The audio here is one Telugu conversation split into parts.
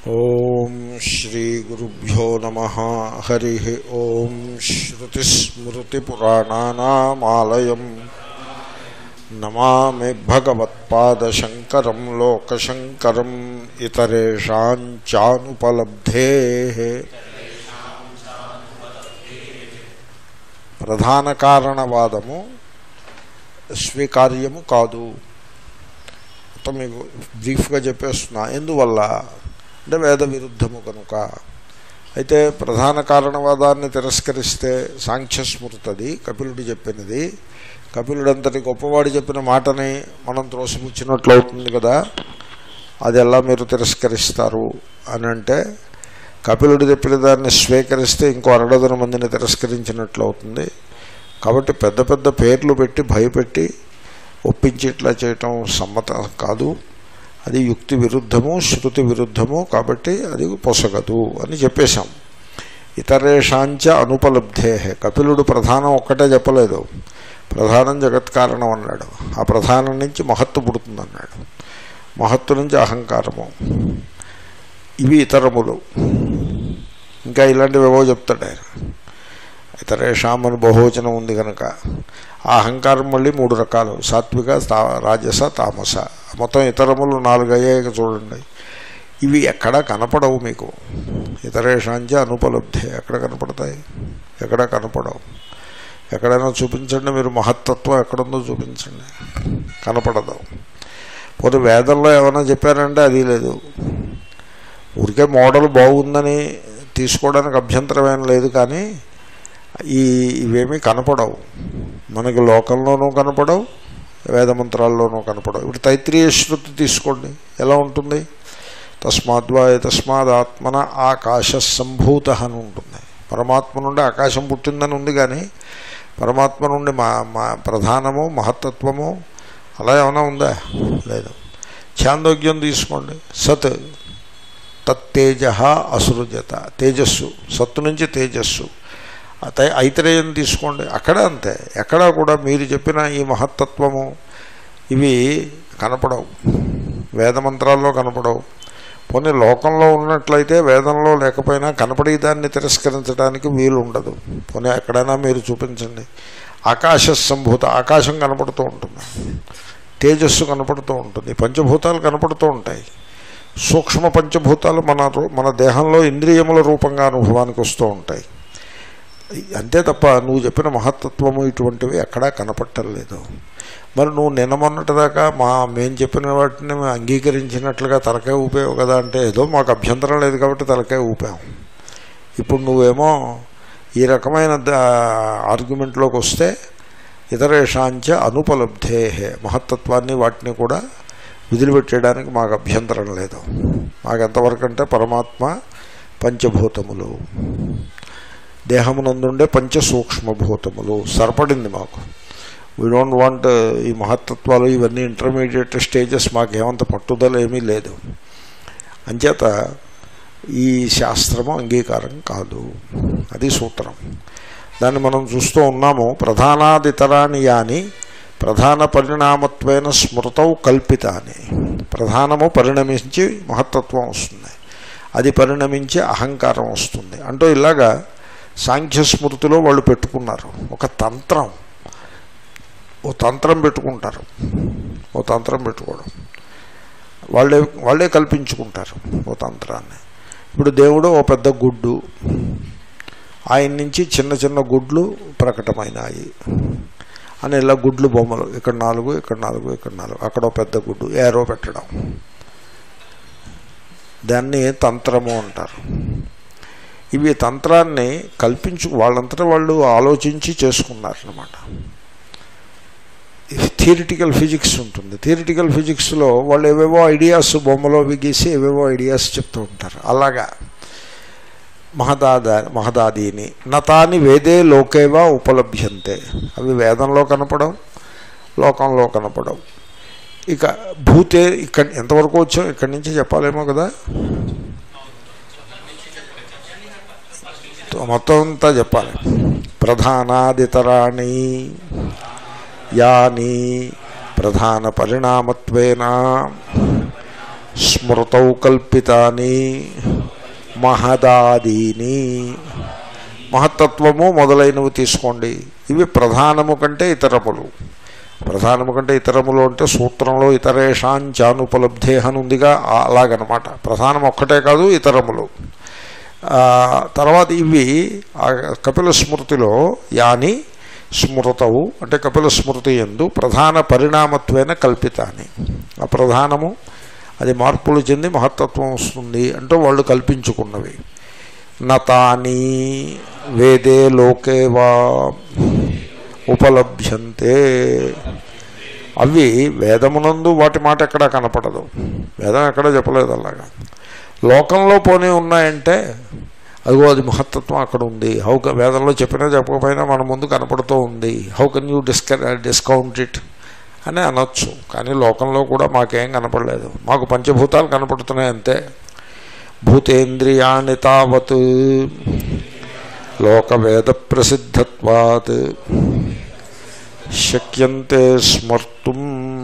ఓం శ్రీగురుభ్యో నమ హరి ఓం శ్రుతిస్మృతిపురాణానామాలయం నమామి భగవత్పాదశంకరం లోకశంకరం ఇతరేషాంచానుపలబ్ధే ప్రధాన కారణవాదము స్వీకార్యము కాదు మొత్తం మీకు బ్రీఫ్గా చెప్పేస్తున్నా ఎందువల్ల అంటే వేద విరుద్ధము కనుక అయితే ప్రధాన కారణవాదాన్ని తిరస్కరిస్తే సాంఖ్యస్మృతది కపిలుడు చెప్పినది కపిలుడంతటి గొప్పవాడు చెప్పిన మాటని మనం త్రోసిపుచ్చినట్లు అవుతుంది కదా అది ఎలా మీరు తిరస్కరిస్తారు అని అంటే కపిలుడు చెప్పిన దాన్ని స్వీకరిస్తే ఇంకో అరడదన మందిని తిరస్కరించినట్లు అవుతుంది కాబట్టి పెద్ద పెద్ద పేర్లు పెట్టి భయపెట్టి ఒప్పించి ఇట్లా చేయటం సమ్మతం కాదు అది యుక్తి విరుద్ధము శృతి విరుద్ధము కాబట్టి అది పొసగదు అని చెప్పేశాం ఇతరేషాంచ అనుపలబ్ధే కపిలుడు ప్రధానం ఒక్కటే చెప్పలేదు ప్రధానం జగత్ కారణం అన్నాడు ఆ ప్రధానం నుంచి మహత్తు పుడుతుంది అన్నాడు మహత్తు నుంచి అహంకారము ఇవి ఇతరములు ఇంకా ఇలాంటివేవో చెప్తాడు ఆయన ఇతరేషాం అని బహువచనం ఉంది కనుక ఆ అహంకారం మళ్ళీ మూడు రకాలు సాత్విక తా రాజస తామస మొత్తం ఇతరములు నాలుగు అయ్యాక చూడండి ఇవి ఎక్కడా కనపడవు మీకు ఇతరేషాంచ అనుపలబ్ధి ఎక్కడ కనపడతాయి ఎక్కడ కనపడవు ఎక్కడైనా చూపించండి మీరు మహత్తత్వం ఎక్కడుందో చూపించండి కనపడదు పోతే వేదంలో ఏమైనా చెప్పారంటే అది లేదు ఊరికే మోడల్ బాగుందని తీసుకోవడానికి అభ్యంతరం ఏం లేదు కానీ ఈ ఇవేమీ కనపడవు మనకి లోకంలోనూ కనపడవు వేదమంత్రాల్లోనూ కనపడవు ఇప్పుడు తైత్రీయ శృతి తీసుకోండి ఎలా ఉంటుంది తస్మాద్వా తస్మాదాత్మన ఆకాశ సంభూత అని ఉంటుంది పరమాత్మ నుండి ఆకాశం పుట్టిందని ఉంది కానీ పరమాత్మ నుండి మా మా ప్రధానము మహత్తత్వము అలా ఏమైనా ఉందా లేదు ఛాందోగ్యం తీసుకోండి సత్ తత్తేజ అసృజత తేజస్సు సత్తు నుంచి తేజస్సు అత ఐతరేయం తీసుకోండి అక్కడ అంతే ఎక్కడ కూడా మీరు చెప్పిన ఈ మహత్తత్వము ఇవి కనపడవు వేదమంత్రాల్లో కనపడవు పోనీ లోకంలో ఉన్నట్లయితే వేదంలో లేకపోయినా కనపడే దాన్ని తిరస్కరించడానికి వీలు ఉండదు పోనీ ఎక్కడైనా మీరు చూపించండి ఆకాశ సంభూత ఆకాశం కనపడుతూ ఉంటుంది తేజస్సు కనపడుతూ ఉంటుంది పంచభూతాలు కనపడుతూ ఉంటాయి సూక్ష్మ పంచభూతాలు మన మన దేహంలో ఇంద్రియముల రూపంగా అనుభవానికి వస్తూ ఉంటాయి అంతే తప్ప నువ్వు చెప్పిన మహత్తత్వము ఇటువంటివి ఎక్కడా కనపట్టలేదు మరి నువ్వు నిన్న మొన్నటిదాకా మా మేము చెప్పిన వాటిని మేము అంగీకరించినట్లుగా తలకాయ ఊపావు కదా అంటే ఏదో మాకు అభ్యంతరం లేదు కాబట్టి తలకాయ ఊపాం ఇప్పుడు నువ్వేమో ఈ రకమైన ఆర్గ్యుమెంట్లోకి వస్తే ఇతరేషాంచ అనుపలబ్ధే మహత్తత్వాన్ని వాటిని కూడా వదిలిపెట్టేయడానికి మాకు అభ్యంతరం లేదు మాకు ఎంతవరకు అంటే పరమాత్మ పంచభూతములు దేహమునందుండే పంచ సూక్ష్మభూతములు సరిపడింది మాకు వీ డోంట్ వాంట్ ఈ మహత్తత్వాలు ఇవన్నీ ఇంటర్మీడియట్ స్టేజెస్ మాకేమంత పట్టుదల ఏమీ లేదు అంచేత ఈ శాస్త్రము అంగీకారం కాదు అది సూత్రం దాన్ని మనం చూస్తూ ఉన్నాము ప్రధానాదితరాని యాని ప్రధాన పరిణామత్వైన స్మృతవు కల్పితాని ప్రధానము పరిణమించి మహత్తత్వం వస్తుంది అది పరిణమించి అహంకారం వస్తుంది అంటూ ఇలాగా సాంఖ్య స్మృతిలో వాళ్ళు పెట్టుకున్నారు ఒక తంత్రం ఓ తంత్రం పెట్టుకుంటారు ఓ తంత్రం పెట్టుకోవడం వాళ్ళే వాళ్ళే కల్పించుకుంటారు ఓ తంత్రాన్ని ఇప్పుడు దేవుడు ఓ పెద్ద గుడ్డు ఆయన నుంచి చిన్న చిన్న గుడ్లు ప్రకటమైనాయి అని ఇలా గుడ్లు బొమ్మలు ఇక్కడ నాలుగు ఇక్కడ నాలుగు ఇక్కడ నాలుగు అక్కడ ఓ పెద్ద గుడ్డు ఏరో పెట్టడం దాన్ని తంత్రము అంటారు ఇవి తంత్రాన్ని కల్పించు వాళ్ళంతటా వాళ్ళు ఆలోచించి చేసుకున్నారనమాట థియరిటికల్ ఫిజిక్స్ ఉంటుంది థియరిటికల్ ఫిజిక్స్లో వాళ్ళు ఏవేవో ఐడియాస్ బొమ్మలో గీసి ఏవేవో ఐడియాస్ చెప్తూ ఉంటారు అలాగా మహదాద మహదాదీని నతాని వేదే లోకేవా ఉపలభ్యంతే అవి వేదంలో కనపడవు లోకంలో కనపడవు ఇక భూతే ఇక్కడ ఎంతవరకు వచ్చాం ఇక్కడి నుంచి చెప్పాలేమో కదా మొత్తం అంతా చెప్పాలి ప్రధానాదితరాణి యాని ప్రధాన పరిణామత్వేన స్మృతౌ కల్పితాని మహదాదీని మహత్తత్వము మొదలైనవి తీసుకోండి ఇవి ప్రధానము కంటే ఇతరములు ప్రధానము కంటే ఇతరములు అంటే సూత్రంలో ఇతరేషాంచానుపలబ్ధే అని ఉందిగా ఆ- అలాగనమాట ప్రధానం ఒక్కటే కాదు ఇతరములు ఆ, తర్వాత ఇవి ఆ కపిల స్మృతిలో యాని స్మృతవు అంటే కపిల స్మృతి ఎందు ప్రధాన పరిణామత్వేన కల్పితాన్ని ఆ ప్రధానము అది మార్పులు చెంది మహత్తత్వం వస్తుంది అంటూ వాళ్ళు కల్పించుకున్నవి నతాని వేదే లోకే వా ఉపలభ్యంతే అవి వేదమునందు వాటి మాట ఎక్కడా కనపడదు వేదం ఎక్కడా చెప్పలేదు అలాగా లోకంలో పోనీ ఉన్నాయంటే అదిగో అది మహత్తత్వం అక్కడ ఉంది హౌ క- వేదంలో చెప్పినా చెప్పకపోయినా మన ముందు కనపడుతూ ఉంది how can you disc discount it అని అనొచ్చు కానీ లోకంలో కూడా మాకేం కనపడలేదు మాకు పంచభూతాలు కనపడుతున్నాయి అంతే భూతేంద్రియాణి తావత్ లోకవేద ప్రసిద్ధత్వాత్ శక్యంతే స్మర్తుం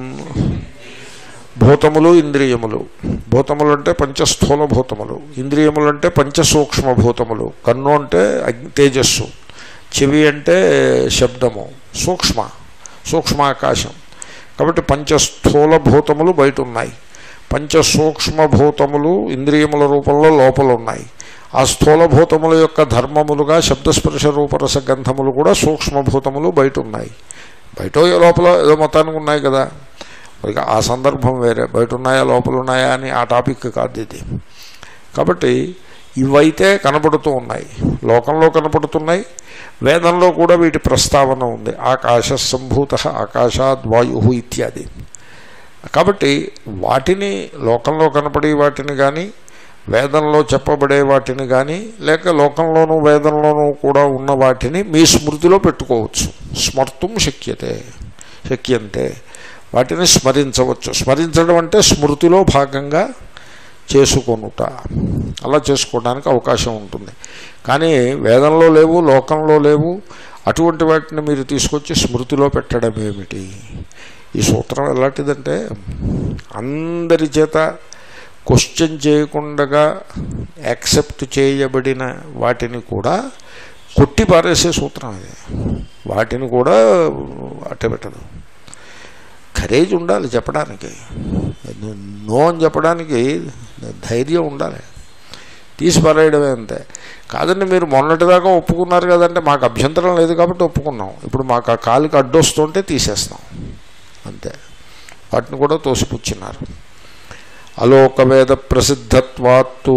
భూతములు ఇంద్రియములు భూతములు అంటే పంచస్థూల భూతములు ఇంద్రియములు అంటే పంచసూక్ష్మ భూతములు కన్ను అంటే అగ్ని తేజస్సు చెవి అంటే శబ్దము సూక్ష్మ సూక్ష్మాకాశం కాబట్టి పంచస్థూల భూతములు బయట ఉన్నాయి పంచసూక్ష్మ భూతములు ఇంద్రియముల రూపంలో లోపల ఉన్నాయి ఆ స్థూలభూతముల యొక్క ధర్మములుగా శబ్దస్పర్శ రూపరస గంధములు కూడా సూక్ష్మభూతములు బయట ఉన్నాయి బయట లోపల ఏదో మొత్తానికి ఉన్నాయి కదా మరి ఆ సందర్భం వేరే బయట ఉన్నాయా లోపల ఉన్నాయా అని ఆ టాపిక్ కాదు ఇది కాబట్టి ఇవైతే కనపడుతూ ఉన్నాయి లోకంలో కనపడుతున్నాయి వేదంలో కూడా వీటి ప్రస్తావన ఉంది ఆకాశ సంభూత ఆకాశాద్ వాయు ఇత్యాది కాబట్టి వాటిని లోకంలో కనపడే వాటిని కానీ వేదంలో చెప్పబడే వాటిని కానీ లేక లోకంలోనూ వేదంలోనూ కూడా ఉన్న వాటిని మీ స్మృతిలో పెట్టుకోవచ్చు స్మర్తుం శక్యతే శక్యంతే వాటిని స్మరించవచ్చు స్మరించడం అంటే స్మృతిలో భాగంగా చేసుకొనుట అలా చేసుకోవడానికి అవకాశం ఉంటుంది కానీ వేదంలో లేవు లోకంలో లేవు అటువంటి వాటిని మీరు తీసుకొచ్చి స్మృతిలో పెట్టడం ఏమిటి ఈ సూత్రం ఎలాంటిదంటే అందరి చేత క్వశ్చన్ చేయకుండా యాక్సెప్ట్ చేయబడిన వాటిని కూడా కొట్టి పారేసే సూత్రం అది వాటిని కూడా అట్టే పెట్టదు ఖరేజ్ ఉండాలి చెప్పడానికి నో అని చెప్పడానికి ధైర్యం ఉండాలి తీసి పారేయడమే అంతే కాదండి మీరు మొన్నటిదాకా ఒప్పుకున్నారు కదంటే మాకు అభ్యంతరం లేదు కాబట్టి ఒప్పుకున్నాం ఇప్పుడు మాకు ఆ కాలికి అడ్డొస్తుంటే తీసేస్తాం అంతే వాటిని కూడా తోసిపుచ్చినారు అలోకవేద ప్రసిద్ధత్వాత్తు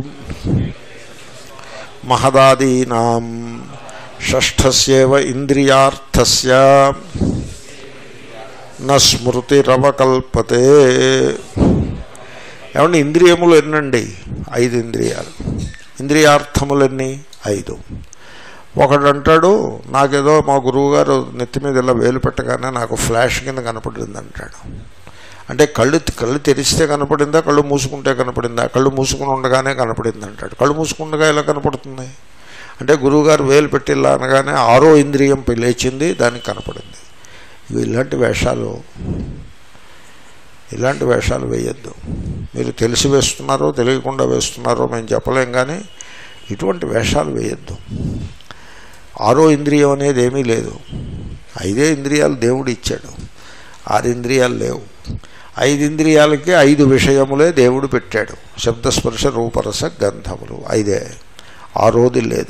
మహదాదీనాం షష్ఠస్యేవ ఇంద్రియార్థస్య న స్మృతిరవకల్పతే ఏమంటే ఇంద్రియములు ఎన్నండి ఐదు ఇంద్రియాలు ఇంద్రియార్థములన్నీ ఐదు ఒకడు అంటాడు నాకేదో మా గురువుగారు నెత్తి మీద ఇలా వేలు పెట్టగానే నాకు ఫ్లాష్ కింద కనపడింది అంటాడు అంటే కళ్ళు కళ్ళు తెరిస్తే కనపడిందా కళ్ళు మూసుకుంటే కనపడిందా కళ్ళు మూసుకుని ఉండగానే కనపడింది అంటాడు కళ్ళు మూసుకుండగా ఎలా కనపడుతుంది అంటే గురువుగారు వేలు పెట్టి ఇలా అనగానే ఆరో ఇంద్రియం లేచింది దానికి కనపడింది ఇవి ఇలాంటి వేషాలు ఇలాంటి వేషాలు వేయద్దు మీరు తెలిసి వేస్తున్నారో తెలియకుండా వేస్తున్నారో మేము చెప్పలేం కానీ ఇటువంటి వేషాలు వేయద్దు ఆరో ఇంద్రియం అనేది ఏమీ లేదు ఐదే ఇంద్రియాలు దేవుడు ఇచ్చాడు ఆరు ఇంద్రియాలు లేవు ఐదు ఇంద్రియాలకి ఐదు విషయములే దేవుడు పెట్టాడు శబ్దస్పర్శ రూపరస గంధములు ఐదే ఆరోది లేదు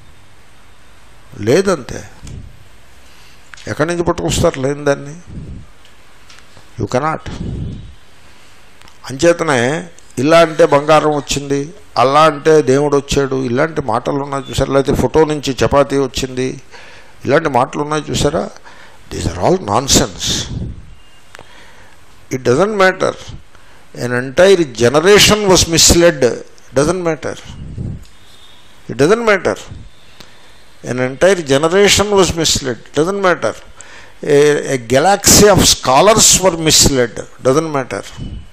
లేదంతే ఎక్కడి నుంచి పట్టుకొస్తారు లేని దాన్ని యు కెనాట్ అంచేతనే ఇలా అంటే బంగారం వచ్చింది అలా అంటే దేవుడు వచ్చాడు ఇలాంటి మాటలు ఉన్నాయి చూసారా లేకపోతే ఫోటో నుంచి చపాతీ వచ్చింది ఇలాంటి మాటలు ఉన్నాయి చూసారా these are all nonsense it doesn't matter an entire generation was misled doesn't matter it doesn't matter an entire generation was misled doesn't matter a galaxy of scholars were misled doesn't matter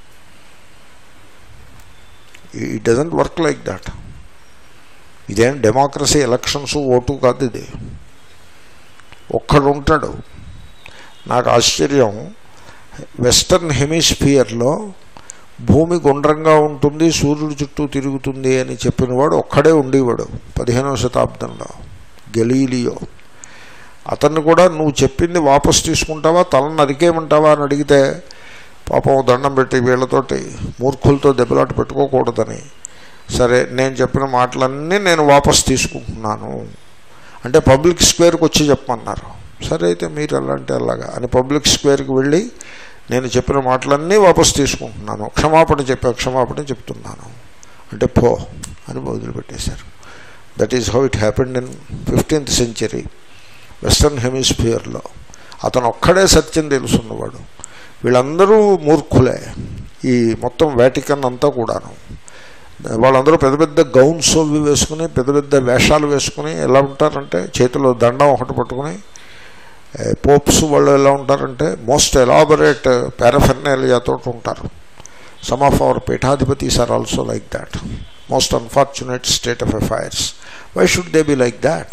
it doesn't work like that ఇదేం డెమోక్రసీ ఎలక్షన్స్ ఓటు కాదు ఇది ఒక్కడు ఉంటాడు నాకు ఆశ్చర్యం వెస్టర్న్ హెమిస్ఫియర్లో భూమి గుండ్రంగా ఉంటుంది సూర్యుడు చుట్టూ తిరుగుతుంది అని చెప్పినవాడు ఒక్కడే ఉండేవాడు పదిహేనవ శతాబ్దంలో గెలీలియో అతన్ని కూడా నువ్వు చెప్పింది వాపసు తీసుకుంటావా తలను నరికేయమంటావా అని అడిగితే పాపం దండం పెట్టి వీళ్ళతోటి మూర్ఖులతో దెబ్బలాట పెట్టుకోకూడదని సరే నేను చెప్పిన మాటలన్నీ నేను వాపసు తీసుకుంటున్నాను అంటే పబ్లిక్ స్క్వేర్కి వచ్చి చెప్పమన్నారు సరే అయితే మీరు ఎలా అంటే అలాగా అని పబ్లిక్ స్క్వేర్కి వెళ్ళి నేను చెప్పిన మాటలన్నీ వాపసు తీసుకుంటున్నాను క్షమాపణ చెప్పా క్షమాపణ చెప్తున్నాను అంటే పో అని వదిలిపెట్టేశారు that is how it happened in fifteenth century western హెమిస్ఫియర్లో అతను ఒక్కడే సత్యం తెలుసున్నవాడు వీళ్ళందరూ మూర్ఖులే ఈ మొత్తం వ్యాటికన్ అంతా కూడాను వాళ్ళందరూ పెద్ద పెద్ద గౌన్స్ అవి వేసుకుని పెద్ద పెద్ద వేషాలు వేసుకుని ఎలా ఉంటారంటే చేతిలో దండం ఒకటి పట్టుకుని పోప్స్ వాళ్ళు ఎలా ఉంటారంటే మోస్ట్ ఎలాబరేట్ పారఫెర్నాలియాతో ఉంటారు సమ్ ఆఫ్ అవర్ పీఠాధిపతీస్ are also like that most unfortunate state of affairs why should they be like that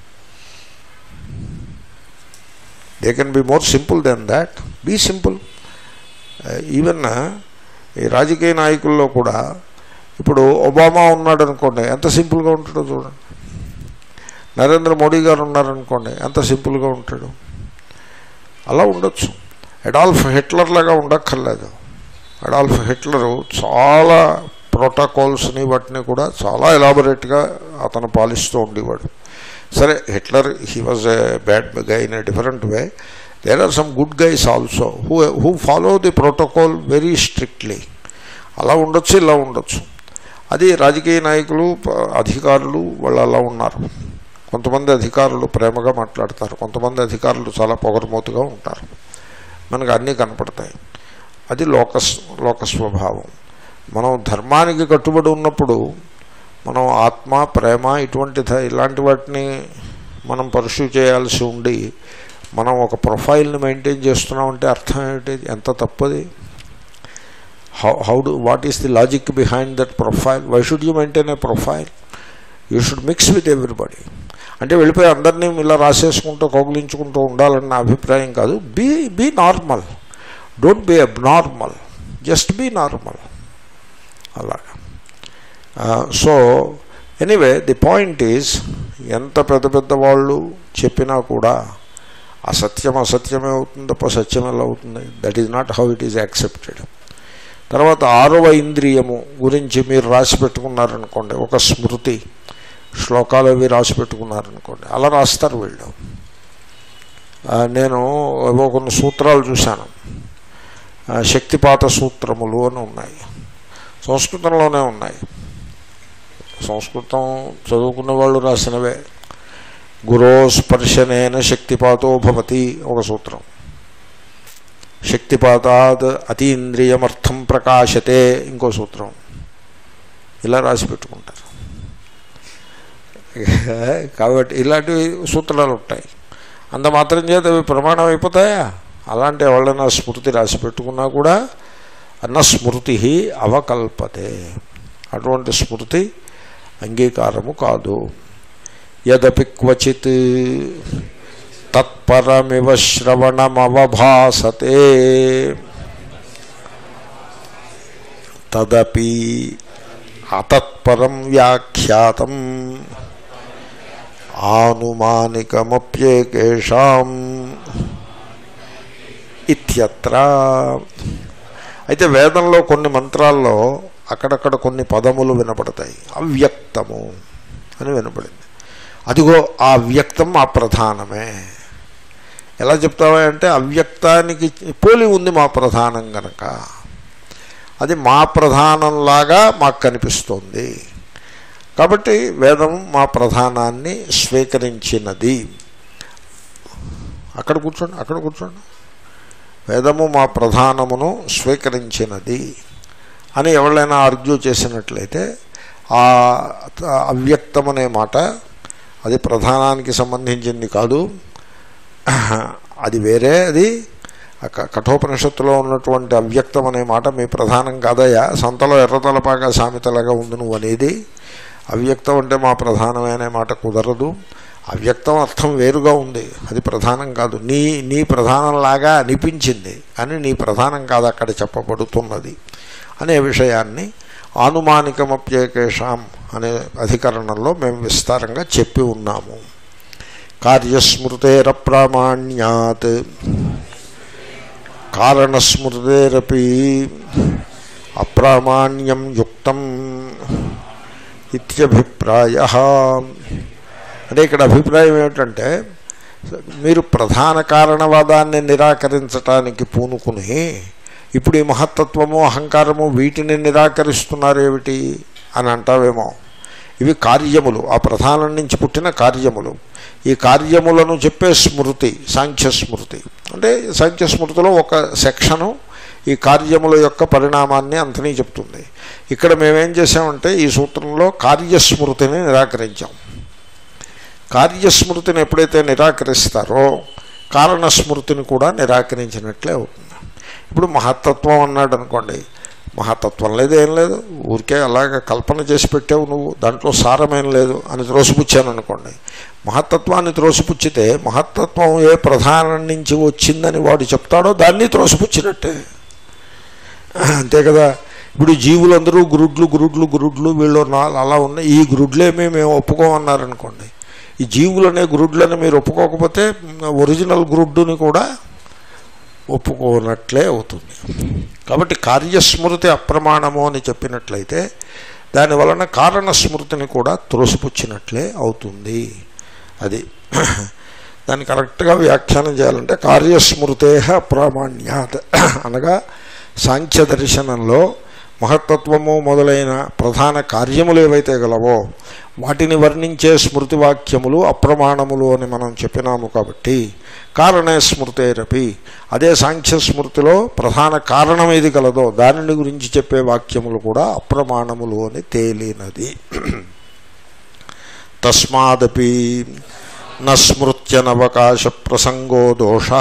they can be more simple than that be simple even ఈ రాజకీయ నాయకుల్లో కూడా ఇప్పుడు ఒబామా ఉన్నాడు అనుకోండి ఎంత సింపుల్గా ఉంటాడో చూడండి నరేంద్ర మోడీ గారు ఉన్నారనుకోండి ఎంత సింపుల్గా ఉంటాడు అలా ఉండొచ్చు అడాల్ఫ్ హిట్లర్ లాగా ఉండక్కర్లేదు అడాల్ఫ్ హిట్లరు చాలా ప్రోటోకాల్స్ని వాటిని కూడా చాలా ఎలాబొరేట్గా అతను పాలిస్తూ ఉండేవాడు సరే Hitler he was a bad guy in a different way there are some good guys also who who follow the protocol very strictly అలా ఉండొచ్చు ఇలా ఉండొచ్చు అది రాజకీయ నాయకులు అధికారులు వాళ్ళు అలా ఉన్నారు కొంతమంది అధికారులు ప్రేమగా మాట్లాడతారు కొంతమంది అధికారులు చాలా పొగరమూతుగా ఉంటారు మనకు అన్నీ కనపడతాయి అది లోక లోక స్వభావం మనం ధర్మానికి కట్టుబడి ఉన్నప్పుడు మనం ఆత్మ ప్రేమ ఇటువంటి ఇలాంటి వాటిని మనం పర్సూ చేయాల్సి ఉండి మనం ఒక ప్రొఫైల్ని మెయింటైన్ చేస్తున్నామంటే అర్థం ఏమిటి ఎంత తప్పది how how do what is the logic behind that profile why should you maintain a profile you should mix with everybody అంటే వెళ్ళిపోయి అందరినీ ఇలా రాసేసుకుంటూ కౌగులించుకుంటూ ఉండాలన్న నా అభిప్రాయం కాదు be be normal don't be abnormal just be normal అలాగా so anyway the point is ఎంత పెద్ద పెద్ద వాళ్ళు చెప్పినా కూడా అసత్యం అసత్యమే అవుతుంది తప్ప సత్యం ఎలా అవుతుంది that is not how it is accepted తర్వాత ఆరవ ఇంద్రియము గురించి మీరు రాసి పెట్టుకున్నారనుకోండి ఒక స్మృతి శ్లోకాలు అవి రాసి పెట్టుకున్నారనుకోండి అలా రాస్తారు వీళ్ళు నేను ఏవో కొన్ని సూత్రాలు చూశాను శక్తిపాత సూత్రములు అని ఉన్నాయి సంస్కృతంలోనే ఉన్నాయి సంస్కృతం చదువుకున్న వాళ్ళు రాసినవే గురో స్పర్శనైన శక్తిపాతో భవతి ఒక సూత్రం శక్తిపాతాద్ అతీంద్రియమర్థం ప్రకాశతే ఇంకో సూత్రం ఇలా రాసి పెట్టుకుంటారు కాబట్టి ఇలాంటి సూత్రాలు ఉంటాయి అంత మాత్రం చేత అవి ప్రమాణం అయిపోతాయా అలాంటి ఎవరైనా స్మృతి రాసి పెట్టుకున్నా కూడా అన్న స్మృతి అవకల్పతే అటువంటి స్మృతి అంగీకారము కాదు యదపి క్వచిత్ తత్పరమివ శ్రవణమవభాసతే తదపి అతత్పరం వ్యాఖ్యాతం ఆనుమానికమప్యేకేషాం ఇత్యత్ర అయితే వేదంలో కొన్ని మంత్రాల్లో అక్కడక్కడ కొన్ని పదములు వినపడతాయి అవ్యక్తము అని వినపడింది అదిగో ఆ వ్యక్తం ఆ ప్రధానమే ఎలా చెప్తావా అంటే అవ్యక్తానికి పోలి ఉంది మా ప్రధానం గనక అది మా ప్రధానంలాగా మాకు కనిపిస్తోంది కాబట్టి వేదం మా ప్రధానాన్ని స్వీకరించినది అక్కడ కూర్చోండి అక్కడ కూర్చోండి వేదము మా ప్రధానమును స్వీకరించినది అని ఎవరైనా ఆర్గ్యూ చేసినట్లయితే ఆ అవ్యక్తం అనే మాట అది ప్రధానానికి సంబంధించింది కాదు అది వేరే అది కఠోపనిషత్తులో ఉన్నటువంటి అవ్యక్తం అనే మాట మీ ప్రధానం కాదయ్యా సంతలో ఎర్రతలపాక సామెతలాగా ఉంది నువ్వు అనేది అవ్యక్తం అంటే మా ప్రధానమైన మాట కుదరదు అవ్యక్తం అర్థం వేరుగా ఉంది అది ప్రధానం కాదు నీ నీ ప్రధానంలాగా అనిపించింది కానీ నీ ప్రధానం కాదు అక్కడ చెప్పబడుతున్నది అనే విషయాన్ని ఆనుమానికమప్యేకేషాం అనే అధికరణంలో మేము విస్తారంగా చెప్పి ఉన్నాము కార్యస్మృతేరప్రామాణ్యాత్ కారణస్మృతేరపి అప్రామాణ్యం యుక్తం ఇత్యభిప్రాయ అంటే ఇక్కడ అభిప్రాయం ఏమిటంటే మీరు ప్రధాన కారణవాదాన్ని నిరాకరించటానికి పూనుకుని ఇప్పుడు ఈ మహత్తత్వము అహంకారము వీటిని నిరాకరిస్తున్నారేమిటి అని అంటావేమో ఇవి కార్యములు ఆ ప్రధానం నుంచి పుట్టిన కార్యములు ఈ కార్యములను చెప్పే స్మృతి సాంఖ్య స్మృతి అంటే సాంఖ్య స్మృతిలో ఒక సెక్షను ఈ కార్యముల యొక్క పరిణామాన్ని అంతనీ చెప్తుంది ఇక్కడ మేమేం చేసామంటే ఈ సూత్రంలో కార్యస్మృతిని నిరాకరించాం కార్యస్మృతిని ఎప్పుడైతే నిరాకరిస్తారో కారణస్మృతిని కూడా నిరాకరించినట్లే అవుతుంది ఇప్పుడు మహత్తత్వం అన్నాడు అనుకోండి మహత్తత్వం లేదు ఏం లేదు ఊరికే అలాగ కల్పన చేసి పెట్టావు నువ్వు దాంట్లో సారమేం లేదు అని త్రోసిపుచ్చాను అనుకోండి మహత్తత్వాన్ని త్రోసిపుచ్చితే మహత్తత్వం ఏ ప్రధానం నుంచి వచ్చిందని వాడు చెప్తాడో దాన్ని త్రోసిపుచ్చినట్టే అంతే కదా ఇప్పుడు జీవులందరూ గురుడ్లు గురుడ్లు గురుడ్లు వీళ్ళు నా అలా ఉన్నాయి ఈ గురుడ్లేమీ మేము ఒప్పుకోమన్నారనుకోండి ఈ జీవులనే గురుడ్లని మీరు ఒప్పుకోకపోతే ఒరిజినల్ గురుడ్డుని కూడా ఒప్పుకోనట్లే అవుతుంది కాబట్టి కార్యస్మృతి అప్రమాణము అని చెప్పినట్లయితే దాని వలన కారణ స్మృతిని కూడా త్రోసిపుచ్చినట్లే అవుతుంది అది దాన్ని కరెక్ట్గా వ్యాఖ్యానం చేయాలంటే కార్యస్మృతే అప్రామాణ్యాత్ అనగా సాంఖ్య దర్శనంలో మహత్తత్వము మొదలైన ప్రధాన కార్యములు ఏవైతే గలవో వాటిని వర్ణించే స్మృతి వాక్యములు అప్రమాణములు అని మనం చెప్పినాము కాబట్టి కారణే స్మృతేరపి అదే సాంఖ్య స్మృతిలో ప్రధాన కారణం ఏది కలదో దానిని గురించి చెప్పే వాక్యములు కూడా అప్రమాణములు అని తేలినది తస్మాదపి నస్మృత్యనవకాశ ప్రసంగో దోష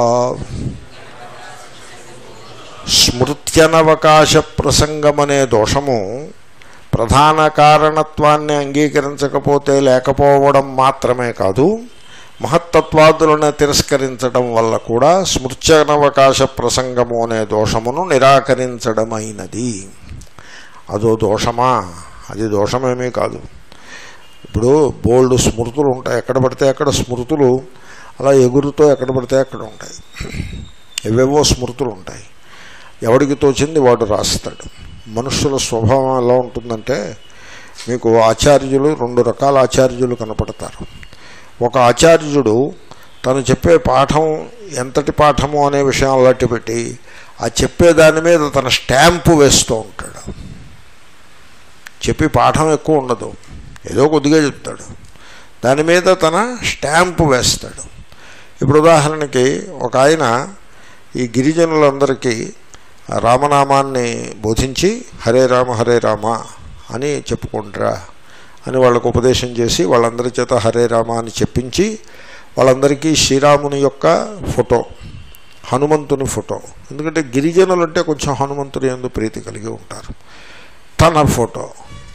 స్మృత్యనవకాశ ప్రసంగమనే దోషము ప్రధాన కారణత్వాన్ని అంగీకరించకపోతే లేకపోవడం మాత్రమే కాదు మహత్తత్వాదులను తిరస్కరించడం వల్ల కూడా స్మృత్యనవకాశ ప్రసంగము అనే దోషమును నిరాకరించడమైనది అదో దోషమా అది దోషమేమీ కాదు ఇప్పుడు బోల్డ్ స్మృతులు ఉంటాయి ఎక్కడ పడితే అక్కడ స్మృతులు అలా ఎగురుతో ఎక్కడ పడితే అక్కడ ఉంటాయి ఎవేవో స్మృతులు ఉంటాయి ఎవడికి తోచింది వాడు రాస్తాడు మనుషుల స్వభావం ఎలా ఉంటుందంటే మీకు ఆచార్యులు రెండు రకాల ఆచార్యులు కనపడతారు ఒక ఆచార్యుడు తను చెప్పే పాఠం ఎంతటి పాఠము అనే విషయం అలాంటి పెట్టి ఆ చెప్పే దాని మీద తన స్టాంపు వేస్తూ ఉంటాడు చెప్పి పాఠం ఎక్కువ ఉండదు ఏదో కొద్దిగా చెప్తాడు దాని మీద తన స్టాంపు వేస్తాడు ఇప్పుడు ఉదాహరణకి ఒక ఆయన ఈ గిరిజనులందరికీ రామనామాన్ని బోధించి హరే రామ హరే రామ అని చెప్పుకుంటారా అని వాళ్ళకు ఉపదేశం చేసి వాళ్ళందరి చేత హరే రామ అని చెప్పించి వాళ్ళందరికీ శ్రీరాముని యొక్క ఫోటో హనుమంతుని ఫోటో ఎందుకంటే గిరిజనులు అంటే కొంచెం హనుమంతుని ఎందు ప్రీతి కలిగి ఉంటారు తన ఫోటో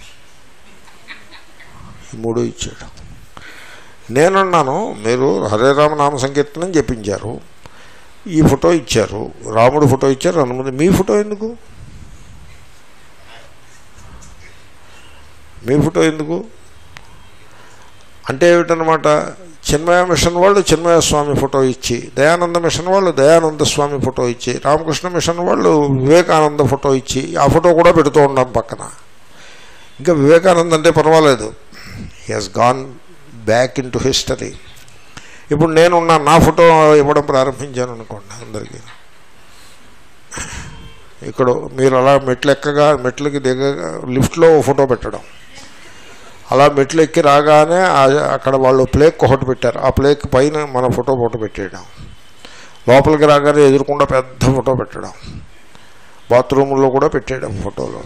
ఈ మూడు ఇచ్చాడు నేనున్నాను మీరు హరే రామ నామ సంకీర్తనం చెప్పించారు ఈ ఫోటో ఇచ్చారు రాముడు ఫోటో ఇచ్చారు హనుమంతు మీ ఫోటో ఎందుకు మీ ఫోటో ఎందుకు అంటే ఏమిటనమాట చిన్మయ మిషన్ వాళ్ళు చిన్మయ స్వామి ఫోటో ఇచ్చి దయానంద మిషన్ వాళ్ళు దయానంద స్వామి ఫోటో ఇచ్చి రామకృష్ణ మిషన్ వాళ్ళు వివేకానంద ఫోటో ఇచ్చి ఆ ఫోటో కూడా పెడుతూ ఉన్నాం పక్కన ఇంకా వివేకానంద అంటే పర్వాలేదు he has gone back into history ఇప్పుడు నేనున్న నా ఫోటో ఇవ్వడం ప్రారంభించాను అనుకోండి అందరికీ ఇక్కడ మీరు అలా మెట్లు ఎక్కగా మెట్లకి దిగ లిఫ్ట్లో ఫోటో పెట్టడం అలా మెట్లు ఎక్కి రాగానే అక్కడ వాళ్ళు ప్లేక్ ఒకటి పెట్టారు ఆ ప్లేక్ పైన మన ఫోటో ఫోటో పెట్టేయడం లోపలికి రాగానే ఎదురుకుండా పెద్ద ఫోటో పెట్టడం బాత్రూంలో కూడా పెట్టేయడం ఫోటోలు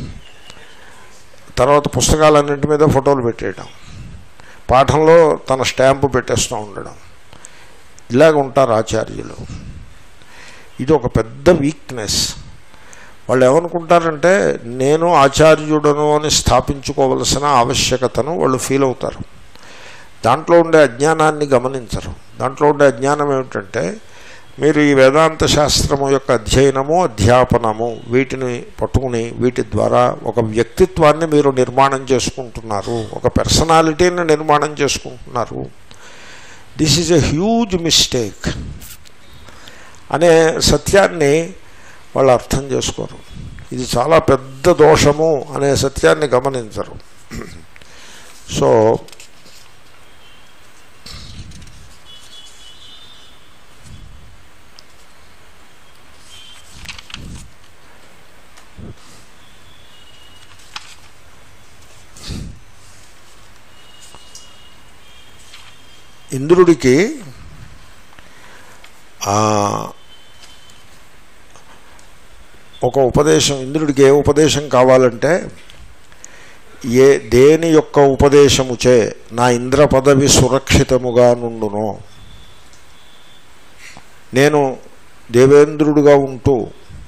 తర్వాత పుస్తకాలన్నింటి మీద ఫోటోలు పెట్టేయడం పాఠంలో తన స్టాంపు పెట్టేస్తూ ఉండడం ఇలాగ ఉంటారు ఆచార్యులు ఇది ఒక పెద్ద వీక్నెస్ వాళ్ళు ఏమనుకుంటారంటే నేను ఆచార్యుడను అని స్థాపించుకోవలసిన ఆవశ్యకతను వాళ్ళు ఫీల్ అవుతారు దాంట్లో ఉండే అజ్ఞానాన్ని గమనించరు దాంట్లో ఉండే అజ్ఞానం ఏమిటంటే మీరు ఈ వేదాంత శాస్త్రము యొక్క అధ్యయనము అధ్యాపనము వీటిని పట్టుకుని వీటి ద్వారా ఒక వ్యక్తిత్వాన్ని మీరు నిర్మాణం చేసుకుంటున్నారు ఒక పర్సనాలిటీని నిర్మాణం చేసుకుంటున్నారు this is a huge mistake అనే సత్యాన్ని వాళ్ళు అర్థం చేసుకోరు ఇది చాలా పెద్ద దోషము అనే సత్యాన్ని గమనించరు సో ఇంద్రుడికి ఆ, ఒక ఉపదేశం ఇంద్రుడికి ఏ ఉపదేశం కావాలంటే ఏ దేని యొక్క ఉపదేశముచే నా ఇంద్ర పదవి సురక్షితముగా నుండునో నేను దేవేంద్రుడుగా ఉంటూ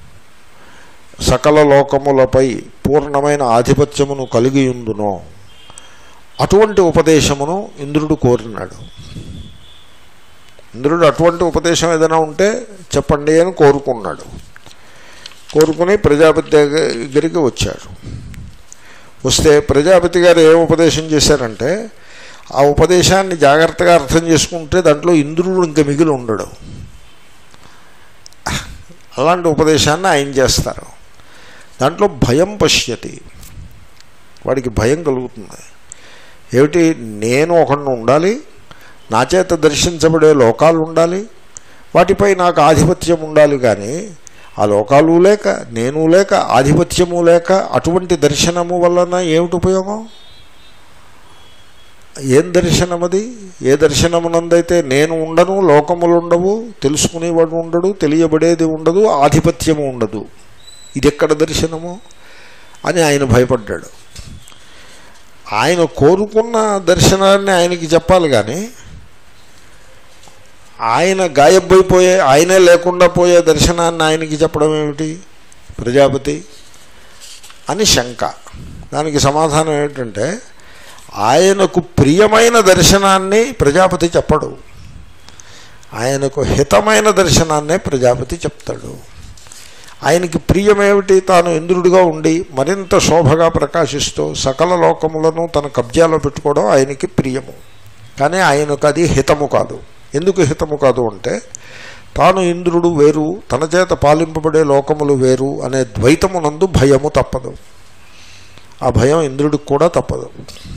సకల లోకములపై పూర్ణమైన ఆధిపత్యమును కలిగి ఉండునో అటువంటి ఉపదేశమును ఇంద్రుడు కోరినాడు ఇంద్రుడు అటువంటి ఉపదేశం ఏదైనా ఉంటే చెప్పండి అని కోరుకున్నాడు కోరుకుని ప్రజాపతి దగ్గరికి వచ్చాడు వస్తే ప్రజాపతి గారు ఏం ఉపదేశం చేశారంటే ఆ ఉపదేశాన్ని జాగ్రత్తగా అర్థం చేసుకుంటే దాంట్లో ఇంద్రుడు ఇంకా మిగిలి ఉండడు అలాంటి ఉపదేశాన్ని ఆయన చేస్తారు దాంట్లో భయం పశ్యతి వాడికి భయం కలుగుతుంది ఏమిటి నేను ఒకడిని ఉండాలి నా చేత దర్శించబడే లోకాలు ఉండాలి వాటిపై నాకు ఆధిపత్యం ఉండాలి కానీ ఆ లోకాలు లేక నేను లేక ఆధిపత్యము లేక అటువంటి దర్శనము వలన ఏమిటి ఉపయోగం ఏం దర్శనం అది ఏ దర్శనమునందైతే నేను ఉండను లోకములు ఉండవు తెలుసుకునేవాడు ఉండడు తెలియబడేది ఉండదు ఆధిపత్యము ఉండదు ఇది ఎక్కడ దర్శనము అని ఆయన భయపడ్డాడు ఆయన కోరుకున్న దర్శనాన్ని ఆయనకి చెప్పాలి కానీ ఆయన గాయబైపోయే ఆయనే లేకుండా పోయే దర్శనాన్ని ఆయనకి చెప్పడం ఏమిటి ప్రజాపతి అని శంక దానికి సమాధానం ఏమిటంటే ఆయనకు ప్రియమైన దర్శనాన్ని ప్రజాపతి చెప్పడు ఆయనకు హితమైన దర్శనాన్నే ప్రజాపతి చెప్తాడు ఆయనకి ప్రియమేమిటి తాను ఇంద్రుడిగా ఉండి మరింత శోభగా ప్రకాశిస్తూ సకల లోకములను తన కబ్జాలో పెట్టుకోవడం ఆయనకి ప్రియము కానీ ఆయనకు అది హితము కాదు ఎందుకు హితము కాదు అంటే తాను ఇంద్రుడు వేరు తన చేత పాలింపబడే లోకములు వేరు అనే ద్వైతమునందు భయము తప్పదు ఆ భయం ఇంద్రుడికి కూడా తప్పదు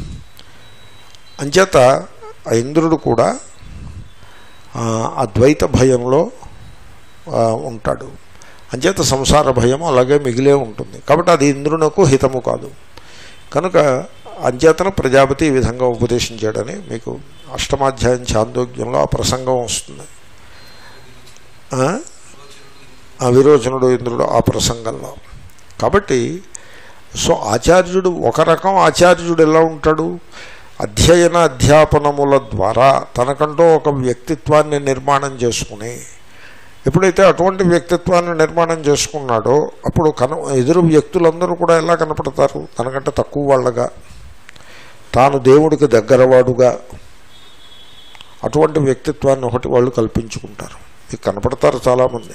అంచేత ఆ ఇంద్రుడు కూడా ఆ, ఆ ద్వైత భయంలో ఆ, ఉంటాడు అంచేత సంసార భయం అలాగే మిగిలే ఉంటుంది కాబట్టి అది ఇంద్రునకు హితము కాదు కనుక అంచేతన ప్రజాపతి ఈ విధంగా ఉపదేశించాడని మీకు అష్టమాధ్యాయం చాందోగ్యంలో ఆ ప్రసంగం వస్తుంది ఆ? ఆ విరోచనుడు ఇంద్రుడు ఆ ప్రసంగంలో కాబట్టి సో ఆచార్యుడు ఒక రకం ఆచార్యుడు ఎలా ఉంటాడు అధ్యయన అధ్యాపనముల ద్వారా తనకంటూ ఒక వ్యక్తిత్వాన్ని నిర్మాణం చేసుకుని ఎప్పుడైతే అటువంటి వ్యక్తిత్వాన్ని నిర్మాణం చేసుకున్నాడో అప్పుడు కన ఎదురు వ్యక్తులందరూ కూడా ఎలా కనపడతారు తనకంటే తక్కువ వాళ్ళగా తాను దేవుడికి దగ్గరవాడుగా అటువంటి వ్యక్తిత్వాన్ని ఒకటి వాళ్ళు కల్పించుకుంటారు మీకు కనపడతారు చాలామంది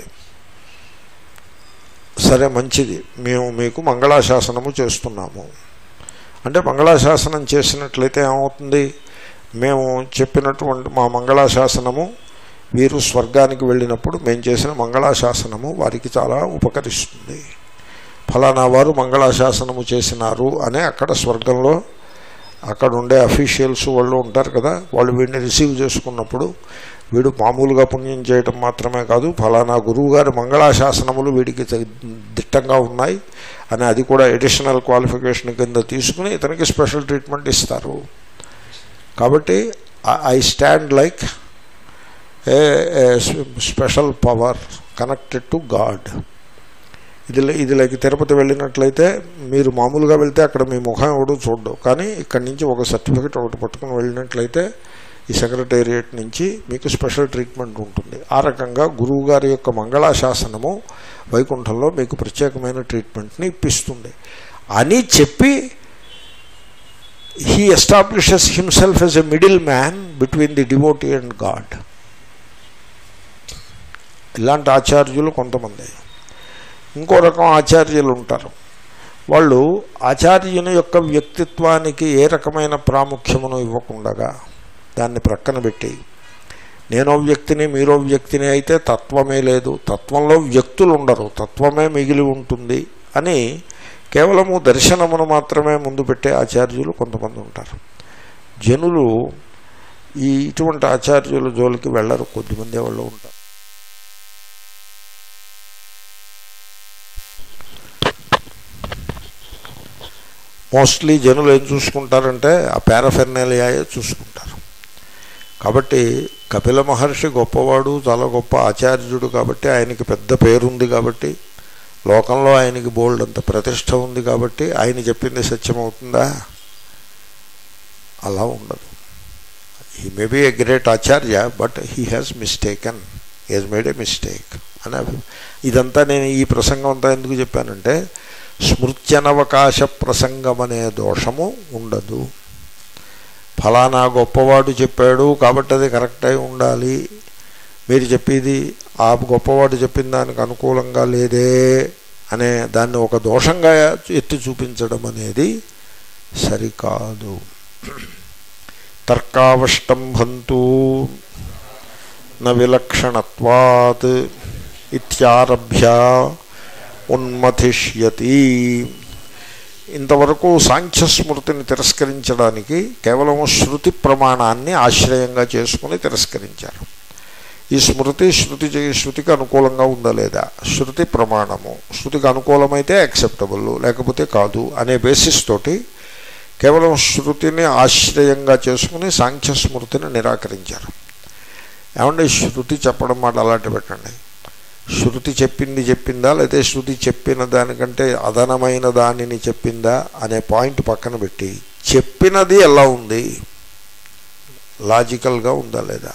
సరే మంచిది మేము మీకు మంగళాశాసనము చేస్తున్నాము అంటే మంగళాశాసనం చేసినట్లయితే ఏమవుతుంది మేము చెప్పినటువంటి మా మంగళాశాసనము వీరు స్వర్గానికి వెళ్ళినప్పుడు మేము చేసిన మంగళాశాసనము వారికి చాలా ఉపకరిస్తుంది ఫలానా వారు మంగళాశాసనము చేసినారు అని అక్కడ స్వర్గంలో అక్కడ ఉండే అఫీషియల్స్ వాళ్ళు ఉంటారు కదా వాళ్ళు వీడిని రిసీవ్ చేసుకున్నప్పుడు వీడు మామూలుగా పుణ్యం చేయటం మాత్రమే కాదు ఫలానా గురువు గారి మంగళాశాసనములు వీడికి తగి- దిట్టంగా ఉన్నాయి అని అది కూడా ఎడిషనల్ క్వాలిఫికేషన్ కింద తీసుకుని ఇతనికి స్పెషల్ ట్రీట్మెంట్ ఇస్తారు కాబట్టి I stand like a special power connected to God ఇది ఇది లైక్ తిరుపతి వెళ్ళినట్లయితే మీరు మామూలుగా వెళ్తే అక్కడ మీ ముఖం ఎవడు చూడడు కానీ ఇక్కడి నుంచి ఒక సర్టిఫికెట్ ఒకటి పట్టుకుని వెళ్ళినట్లయితే ఈ సెక్రటేరియట్ నుంచి మీకు స్పెషల్ ట్రీట్మెంట్ ఉంటుంది ఆ రకంగా గురువు గారి యొక్క మంగళాశాసనము వైకుంఠంలో మీకు ప్రత్యేకమైన ట్రీట్మెంట్ని ఇప్పిస్తుంది అని చెప్పి he establishes himself as a middle man between the devotee and God ఇలాంటి ఆచార్యులు కొంతమంది ఇంకో రకం ఆచార్యులు ఉంటారు వాళ్ళు ఆచార్యుని యొక్క వ్యక్తిత్వానికి ఏ రకమైన ప్రాముఖ్యమును ఇవ్వకుండగా దాన్ని ప్రక్కన పెట్టి నేనో వ్యక్తిని మీరో వ్యక్తిని అయితే తత్వమే లేదు తత్వంలో వ్యక్తులు ఉండరు తత్వమే మిగిలి ఉంటుంది అని కేవలము దర్శనమును మాత్రమే ముందు పెట్టే ఆచార్యులు కొంతమంది ఉంటారు జనులు ఈ ఇటువంటి ఆచార్యుల జోలికి వెళ్ళరు కొద్దిమంది వాళ్ళు ఉంటారు మోస్ట్లీ జనులు ఏం చూసుకుంటారంటే ఆ పారాఫెర్నాలియాయే చూసుకుంటారు కాబట్టి కపిల మహర్షి గొప్పవాడు చాలా గొప్ప ఆచార్యుడు కాబట్టి ఆయనకి పెద్ద పేరుంది కాబట్టి లోకంలో ఆయనకి బోల్డ్ అంత ప్రతిష్ట ఉంది కాబట్టి ఆయన చెప్పింది సత్యం అవుతుందా అలా ఉండదు he may be a great acharya but he has mistaken he made a mistake అని అభి ఇదంతా నేను ఈ ప్రసంగం అంతా ఎందుకు చెప్పానంటే స్మృత్యనవకాశ ప్రసంగం అనే దోషము ఉండదు ఫలానా గొప్పవాడు చెప్పాడు కాబట్టి అది కరెక్ట్ అయి ఉండాలి మీరు చెప్పేది ఆ గొప్పవాడు చెప్పిన దానికి అనుకూలంగా లేదే అనే దాన్ని ఒక దోషంగా ఎత్తి చూపించడం అనేది సరికాదు తర్కావష్టంభంతు న విలక్షణత్వాత్ ఇత్యారభ్య ఉన్మథిష్యతి ఇంతవరకు సాంఖ్యస్మృతిని తిరస్కరించడానికి కేవలం శృతి ప్రమాణాన్ని ఆశ్రయంగా చేసుకుని తిరస్కరించారు ఈ స్మృతి శృతి శృతికి అనుకూలంగా ఉందా లేదా శృతి ప్రమాణము శృతికి అనుకూలమైతే యాక్సెప్టబుల్ లేకపోతే కాదు అనే బేసిస్ తోటి కేవలం శృతిని ఆశ్రయంగా చేసుకుని సాంఖ్య స్మృతిని నిరాకరించారు ఏమంటే శృతి చెప్పడం మాట అలాంటి పెట్టండి శృతి చెప్పింది చెప్పిందా లేదా శృతి చెప్పిన దానికంటే అదనమైన దానిని చెప్పిందా అనే పాయింట్ పక్కన పెట్టి చెప్పినది ఎలా ఉంది లాజికల్గా ఉందా లేదా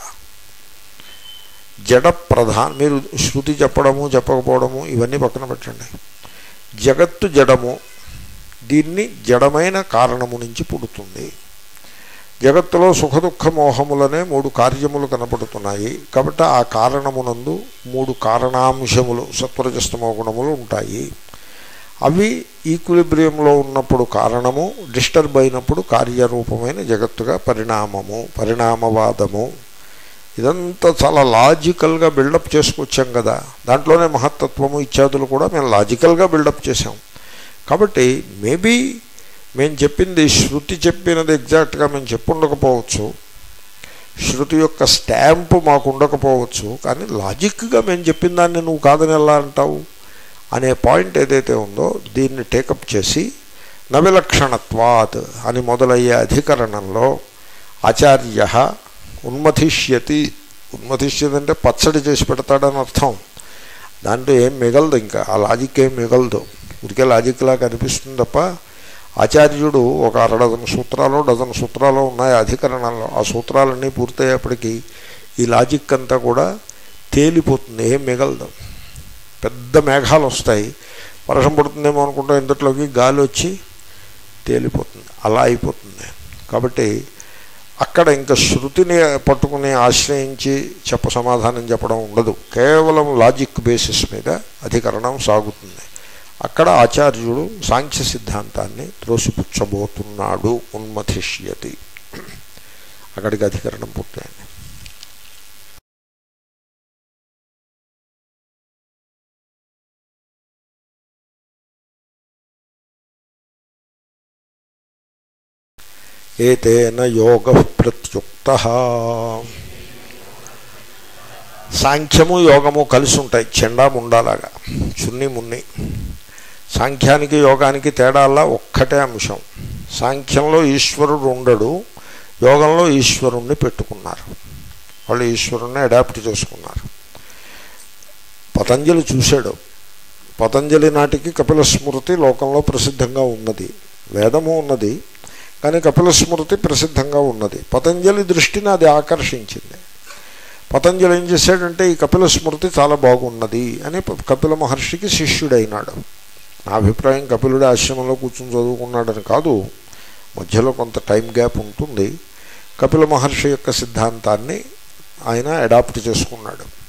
జడ ప్రధాన మీరు శృతి చెప్పడము చెప్పకపోవడము ఇవన్నీ పక్కన పెట్టండి జగత్తు జడము దీన్ని జడమైన కారణము నుంచి పుడుతుంది జగత్తులో సుఖదుఖ మోహములనే మూడు కార్యములు కనపడుతున్నాయి కాబట్టి ఆ కారణమునందు మూడు కారణాంశములు సత్వరజస్తమో గుణములు ఉంటాయి అవి ఈక్విలిబ్రియంలో ఉన్నప్పుడు కారణము డిస్టర్బ్ అయినప్పుడు కార్యరూపమైన జగత్తుగా పరిణామము పరిణామవాదము ఇదంతా చాలా లాజికల్గా బిల్డప్ చేసుకొచ్చాం కదా దాంట్లోనే మహత్తత్వము ఇత్యాదులు కూడా మేము లాజికల్గా బిల్డప్ చేసాం కాబట్టి మేబీ మేము చెప్పింది శృతి చెప్పినది ఎగ్జాక్ట్గా మేము చెప్పుండకపోవచ్చు శృతి యొక్క స్టాంపు మాకు ఉండకపోవచ్చు కానీ లాజిక్గా మేము చెప్పిన దాన్ని నువ్వు కాదని ఎలా అంటావు అనే పాయింట్ ఏదైతే ఉందో దీన్ని టేకప్ చేసి నవిలక్షణత్వాత్ అని మొదలయ్యే అధికరణంలో ఆచార్య ఉన్మథిష్యతి ఉన్మథిష్యతి అంటే పచ్చడి చేసి పెడతాడని అర్థం దాంట్లో ఏం మిగలదు ఇంకా ఆ లాజిక్ ఏం మిగలదు ఉరికే లాజిక్లా కనిపిస్తుంది తప్ప ఆచార్యుడు ఒక అర డజన్ సూత్రాలు డజన్ సూత్రాలు ఉన్నాయి అధికరణంలో ఆ సూత్రాలన్నీ పూర్తయ్యేప్పటికీ ఈ లాజిక్ అంతా కూడా తేలిపోతుంది ఏం మిగలదు పెద్ద మేఘాలు వస్తాయి వర్షం పడుతుందేమో అనుకుంటా ఇంతట్లోకి గాలి వచ్చి తేలిపోతుంది అలా అయిపోతుంది కాబట్టి అక్కడ ఇంకా శృతిని పట్టుకుని ఆశ్రయించి చెప్ప సమాధానం చెప్పడం ఉండదు కేవలం లాజిక్ బేసిస్ మీద అధికరణం సాగుతుంది అక్కడ ఆచార్యుడు సాంఖ్య సిద్ధాంతాన్ని త్రోసిపుచ్చబోతున్నాడు ఉన్మథిష్యతి అక్కడికి అధికరణం పూర్తయింది ఏతేన యోగ ప్రత్యుక్త సాంఖ్యము యోగము కలిసి ఉంటాయి చెండా ముండాలాగా చున్ని మున్ని సాంఖ్యానికి యోగానికి తేడాల్లా ఒక్కటే అంశం సాంఖ్యంలో ఈశ్వరుడు ఉండడు యోగంలో ఈశ్వరుణ్ణి పెట్టుకున్నారు వాళ్ళు ఈశ్వరుణ్ణి అడాప్ట్ చేసుకున్నారు పతంజలి చూశాడు పతంజలి నాటికి కపిల స్మృతి లోకంలో ప్రసిద్ధంగా ఉన్నది వేదము ఉన్నది కానీ కపిల స్మృతి ప్రసిద్ధంగా ఉన్నది పతంజలి దృష్టిని అది ఆకర్షించింది పతంజలి ఏం చేశాడంటే ఈ కపిల స్మృతి చాలా బాగున్నది అని కపిల మహర్షికి శిష్యుడైనాడు నా అభిప్రాయం కపిలుడి ఆశ్రమంలో కూర్చుని చదువుకున్నాడని కాదు మధ్యలో కొంత టైం గ్యాప్ ఉంటుంది కపిల మహర్షి యొక్క సిద్ధాంతాన్ని ఆయన అడాప్ట్ చేసుకున్నాడు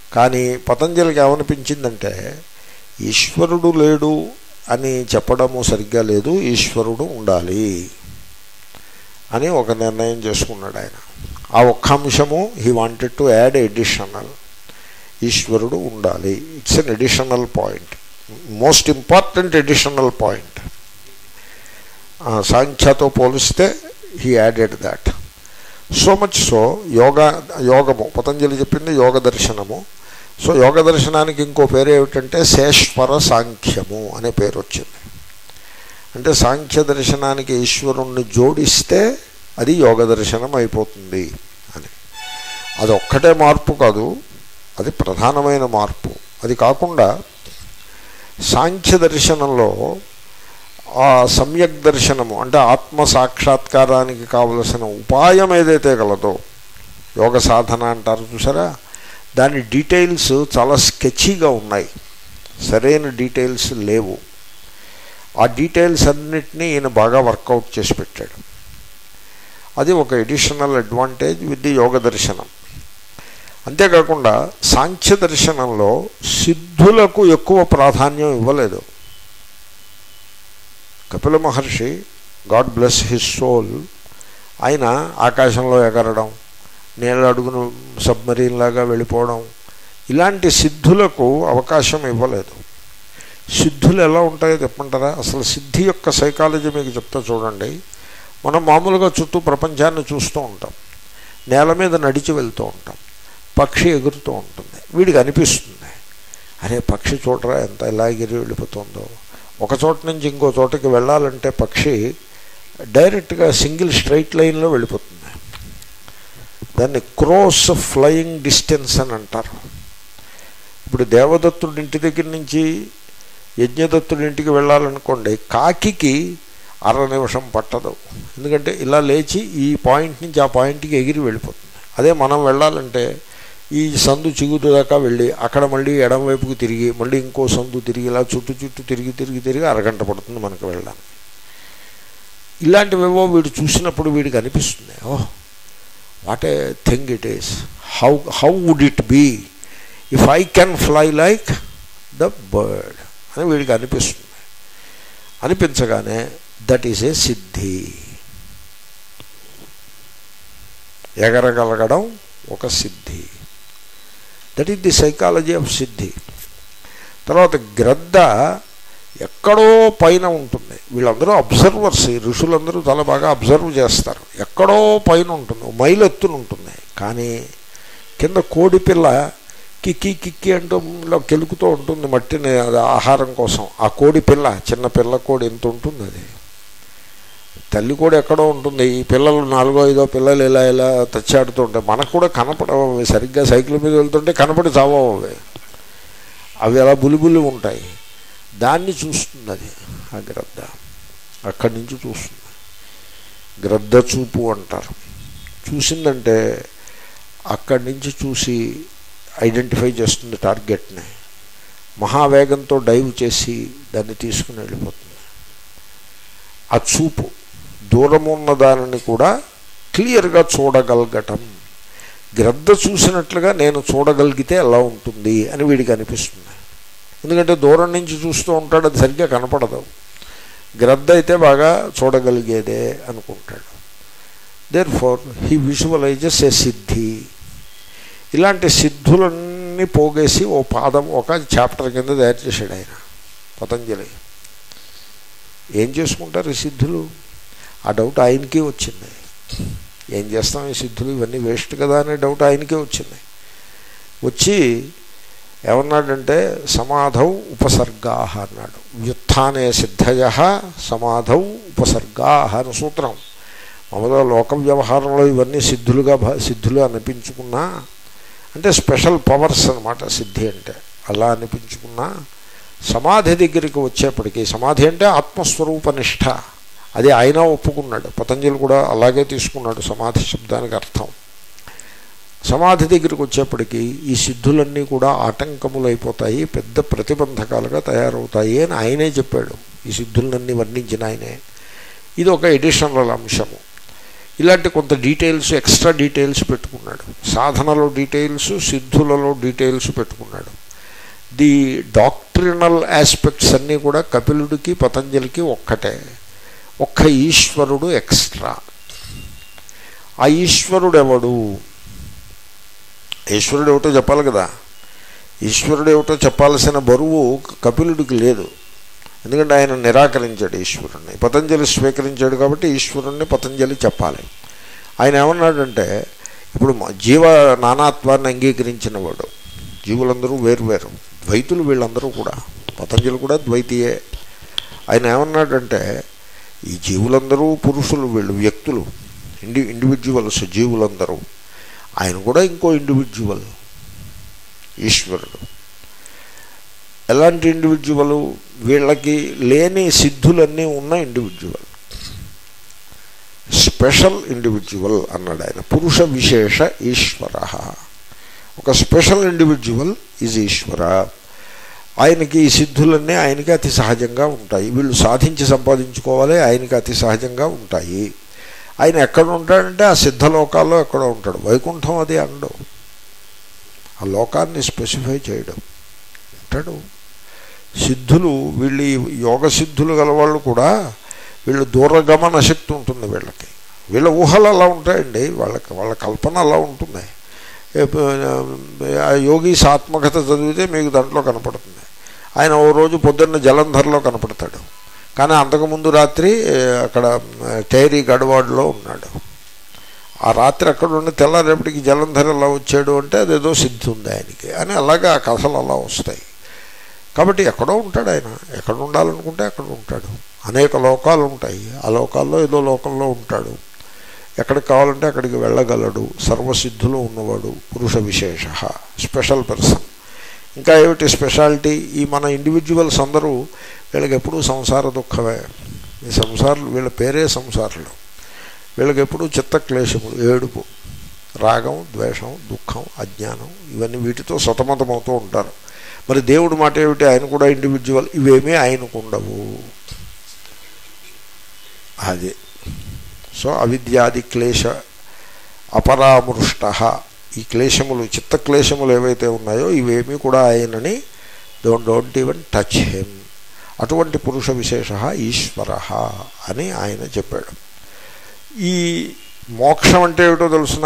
కానీ పతంజలికి ఏమనిపించిందంటే ఈశ్వరుడు లేడు అని చెప్పడము సరిగ్గా లేదు ఈశ్వరుడు ఉండాలి అని ఒక నిర్ణయం చేసుకున్నాడు ఆయన ఆ ఒక్క అంశము he wanted to add additional ఈశ్వరుడు ఉండాలి it's an additional point most important additional point సాంఖ్యతో పోలిస్తే he added that so much so yoga యోగము పతంజలి చెప్పింది యోగ దర్శనము సో యోగ దర్శనానికి ఇంకో పేరు ఏమిటంటే శేశ్వర సాంఖ్యము అనే పేరు వచ్చింది అంటే సాంఖ్య దర్శనానికి ఈశ్వరుణ్ణి జోడిస్తే అది యోగ దర్శనం అయిపోతుంది అని అది ఒక్కటే మార్పు కాదు అది ప్రధానమైన మార్పు అది కాకుండా సాంఖ్య దర్శనంలో ఆ సమ్యక్ దర్శనము అంటే ఆత్మ సాక్షాత్కారానికి కావలసిన ఉపాయం ఏదైతే కలదో యోగ సాధన అంటారు చూసారా దాని డీటెయిల్స్ చాలా స్కెచీగా ఉన్నాయి సరైన డీటెయిల్స్ లేవు ఆ డీటెయిల్స్ అన్నిటినీ ఈయన బాగా వర్కౌట్ చేసి పెట్టాడు అది ఒక additional advantage with the yoga దర్శనం అంతేకాకుండా సాంఖ్య దర్శనంలో సిద్ధులకు ఎక్కువ ప్రాధాన్యం ఇవ్వలేదు Kapila Maharshi God bless his soul ఆయన ఆకాశంలో ఎగరడం నీళ్ళ అడుగును సబ్మరీన్ లాగా వెళ్ళిపోవడం ఇలాంటి సిద్ధులకు అవకాశం ఇవ్వలేదు సిద్ధులు ఎలా ఉంటాయో చెప్పంటారా అసలు సిద్ధి యొక్క సైకాలజీ మీకు చెప్తా చూడండి మనం మామూలుగా చుట్టూ ప్రపంచాన్ని చూస్తూ ఉంటాం నేల మీద నడిచి వెళ్తూ ఉంటాం పక్షి ఎగురుతూ ఉంటుంది వీడికి అనిపిస్తుంది అరే పక్షి చూడరా ఎంత ఎలా ఎగిరి వెళ్ళిపోతుందో ఒక చోట నుంచి ఇంకో చోటకి వెళ్ళాలంటే పక్షి డైరెక్ట్గా సింగిల్ స్ట్రైట్ లైన్లో వెళ్ళిపోతుంది దాన్ని క్రోస్ ఫ్లయింగ్ డిస్టెన్స్ అని అంటారు ఇప్పుడు దేవదత్తుడి ఇంటి దగ్గర నుంచి యజ్ఞదత్తుడి ఇంటికి వెళ్ళాలనుకోండి కాకికి అర నిమిషం పట్టదు ఎందుకంటే ఇలా లేచి ఈ పాయింట్ నుంచి ఆ పాయింట్కి ఎగిరి వెళ్ళిపోతుంది అదే మనం వెళ్ళాలంటే ఈ సందు చిగురు దాకా వెళ్ళి అక్కడ మళ్ళీ ఎడం వైపుకు తిరిగి మళ్ళీ ఇంకో సందు తిరిగి ఇలా చుట్టూ చుట్టూ తిరిగి తిరిగి తిరిగి అరగంట పడుతుంది మనకు వెళ్ళడానికి ఇలాంటివేవో వీడు చూసినప్పుడు వీడికి అనిపిస్తుంది oh what a thing it is how how would it be if I can fly like the bird అని వీడికి అనిపిస్తుంది అనిపించగానే దట్ ఈస్ ఏ సిద్ధి ఎగరగలగడం ఒక సిద్ధి that is the psychology of సిద్ధి తర్వాత గ్రద్ద ఎక్కడో పైన ఉంటుంది వీళ్ళందరూ అబ్జర్వర్స్ ఈ ఋషులందరూ చాలా బాగా అబ్జర్వ్ చేస్తారు ఎక్కడో పైన ఉంటుంది ఓ మైలు ఎత్తున ఉంటుంది కానీ కింద కోడి పిల్ల కిక్కి కిక్కి అంటూ ఇలా కెలుకుతూ ఉంటుంది మట్టిని అది ఆహారం కోసం ఆ కోడి పిల్ల చిన్న పిల్ల కోడి ఎంత ఉంటుంది అది తల్లి కూడా ఎక్కడో ఉంటుంది ఈ పిల్లలు నాలుగో ఐదో పిల్లలు ఇలా ఇలా తెచ్చాడుతూ ఉంటాయి మనకు కూడా కనపడవు అవి సరిగ్గా సైకిల్ మీద వెళ్తుంటే కనపడి చావవు అవి అవి అలా బులిబులి ఉంటాయి దాన్ని చూస్తుంది అది ఆ గ్రద్ద అక్కడి నుంచి చూస్తుంది గ్రద్ద చూపు అంటారు చూసిందంటే అక్కడి నుంచి చూసి ఐడెంటిఫై చేస్తుంది టార్గెట్ని మహావేగంతో డైవ్ చేసి దాన్ని తీసుకుని వెళ్ళిపోతుంది ఆ చూపు దూరము ఉన్న దానిని కూడా క్లియర్గా చూడగలగటం గ్రద్ద చూసినట్లుగా నేను చూడగలిగితే ఎలా ఉంటుంది అని వీడికి అనిపిస్తుంది ఎందుకంటే దూరం నుంచి చూస్తూ ఉంటాడు అది సరిగ్గా కనపడదు గ్రద్ద అయితే బాగా చూడగలిగేదే అనుకుంటాడు therefore he visualises a సిద్ధి ఇలాంటి సిద్ధులన్నీ పోగేసి ఓ పాదం ఒక చాప్టర్ కింద తయారు చేశాడు ఆయన పతంజలి ఏం చేసుకుంటారు ఈ సిద్ధులు ఆ డౌట్ ఆయనకే వచ్చింది ఏం చేస్తాం ఈ సిద్ధులు ఇవన్నీ వేస్ట్ కదా అనే డౌట్ ఆయనకే వచ్చింది వచ్చి ఏమన్నాడంటే సమాధౌ ఉపసర్గా అన్నాడు వ్యుత్థానే సిద్ధయ సమాధౌ ఉపసర్గా అని సూత్రం మామూలుగా లోక వ్యవహారంలో ఇవన్నీ సిద్ధులుగా సిద్ధులు అనిపించుకున్నా అంటే స్పెషల్ పవర్స్ అనమాట సిద్ధి అంటే అలా అనిపించుకున్నా సమాధి దగ్గరికి వచ్చేప్పటికీ సమాధి అంటే ఆత్మస్వరూప నిష్ఠ అది ఆయన ఒప్పుకున్నాడు పతంజలి కూడా అలాగే తీసుకున్నాడు సమాధి శబ్దానికి అర్థం సమాధి దగ్గరికి వచ్చేప్పటికీ ఈ సిద్ధులన్నీ కూడా ఆటంకములైపోతాయి పెద్ద ప్రతిబంధకాలుగా తయారవుతాయి అని ఆయనే చెప్పాడు ఈ సిద్ధులన్నీ వర్ణించిన ఆయనే ఇది ఒక ఎడిషనల్ అంశము ఇలాంటి కొంత డీటెయిల్స్ ఎక్స్ట్రా డీటెయిల్స్ పెట్టుకున్నాడు సాధనలో డీటెయిల్స్ సిద్ధులలో డీటెయిల్స్ పెట్టుకున్నాడు ది డాక్ట్రినల్ ఆస్పెక్ట్స్ అన్నీ కూడా కపిలుడికి పతంజలికి ఒక్కటే ఒక్క ఈశ్వరుడు ఎక్స్ట్రా ఆ ఈశ్వరుడు ఎవడు ఈశ్వరుడు ఏమిటో చెప్పాలి కదా ఈశ్వరుడు ఏమిటో చెప్పాల్సిన బరువు కపిలుడికి లేదు ఎందుకంటే ఆయన నిరాకరించాడు ఈశ్వరుణ్ణి పతంజలి స్వీకరించాడు కాబట్టి ఈశ్వరుణ్ణి పతంజలి చెప్పాలి ఆయన ఏమన్నాడంటే ఇప్పుడు జీవ నానాత్వాన్ని అంగీకరించిన వాడు జీవులందరూ వేరువేరు ద్వైతులు వీళ్ళందరూ కూడా పతంజలి కూడా ద్వైతీయే ఆయన ఏమన్నాడంటే ఈ జీవులందరూ పురుషులు వీళ్ళు వ్యక్తులు ఇండి ఇండివిజువల్స్ జీవులందరూ ఆయన కూడా ఇంకో ఇండివిజువల్ ఈశ్వరుడు ఎలాంటి ఇండివిజువల్ వీళ్ళకి లేని సిద్ధులన్నీ ఉన్న ఇండివిజువల్ స్పెషల్ ఇండివిజువల్ అన్నాడు ఆయన పురుష విశేష ఈశ్వర ఒక స్పెషల్ ఇండివిజువల్ ఈజ్ ఈశ్వర ఆయనకి ఈ సిద్ధులన్నీ ఆయనకి అతి సహజంగా ఉంటాయి వీళ్ళు సాధించి సంపాదించుకోవాలి ఆయనకి అతి సహజంగా ఉంటాయి ఆయన ఎక్కడ ఉంటాడంటే ఆ సిద్ధలోకాల్లో ఎక్కడో ఉంటాడు వైకుంఠం అది అనడం ఆ లోకాన్ని స్పెసిఫై చేయడం ఉంటాడు సిద్ధులు వీళ్ళు ఈ యోగ సిద్ధులు గలవాళ్ళు కూడా వీళ్ళు దూరగమన శక్తి ఉంటుంది వీళ్ళకి వీళ్ళ ఊహలు అలా ఉంటాయండి వాళ్ళకి వాళ్ళ కల్పన అలా ఉంటుంది ఆ యోగీస్ ఆత్మకథ చదివితే మీకు దాంట్లో కనపడుతుంది ఆయన ఓ రోజు పొద్దున్న జలంధర్లో కనపడతాడు కానీ అంతకుముందు రాత్రి అక్కడ టైరీ గడవాడులో ఉన్నాడు ఆ రాత్రి అక్కడ ఉండి తెల్లారేపటికి జలంధర్ ఎలా వచ్చాడు అంటే అదేదో సిద్ధి ఉంది ఆయనకి అని అలాగే ఆ కథలు అలా వస్తాయి కాబట్టి ఎక్కడో ఉంటాడు ఆయన ఎక్కడ ఉండాలనుకుంటే అక్కడ ఉంటాడు అనేక లోకాలు ఉంటాయి ఆ లోకాల్లో ఏదో లోకంలో ఉంటాడు ఎక్కడికి కావాలంటే అక్కడికి వెళ్ళగలడు సర్వసిద్ధులు ఉన్నవాడు పురుష విశేష స్పెషల్ పర్సన్ ఇంకా ఏమిటి స్పెషాలిటీ ఈ మన ఇండివిజువల్స్ అందరూ వీళ్ళకి ఎప్పుడూ సంసార దుఃఖమే ఈ సంసారాలు వీళ్ళ పేరే సంసారాలు వీళ్ళకి ఎప్పుడూ చిత్త క్లేశములు ఏడుపు రాగం ద్వేషం దుఃఖం అజ్ఞానం ఇవన్నీ వీటితో సతమతమవుతూ ఉంటారు మరి దేవుడు మాట ఏమిటి ఆయన కూడా ఇండివిజువల్ ఇవేమీ ఆయనకు ఉండవు అది సో అవిద్యాది క్లేశ అపరామృష్ట ఈ క్లేశములు చిత్త క్లేశములు ఏవైతే ఉన్నాయో ఇవేమీ కూడా ఆయనని don't don't even touch him అటువంటి పురుష విశేష ఈశ్వర అని ఆయన చెప్పాడు ఈ మోక్షం అంటే ఏమిటో తెలుసిన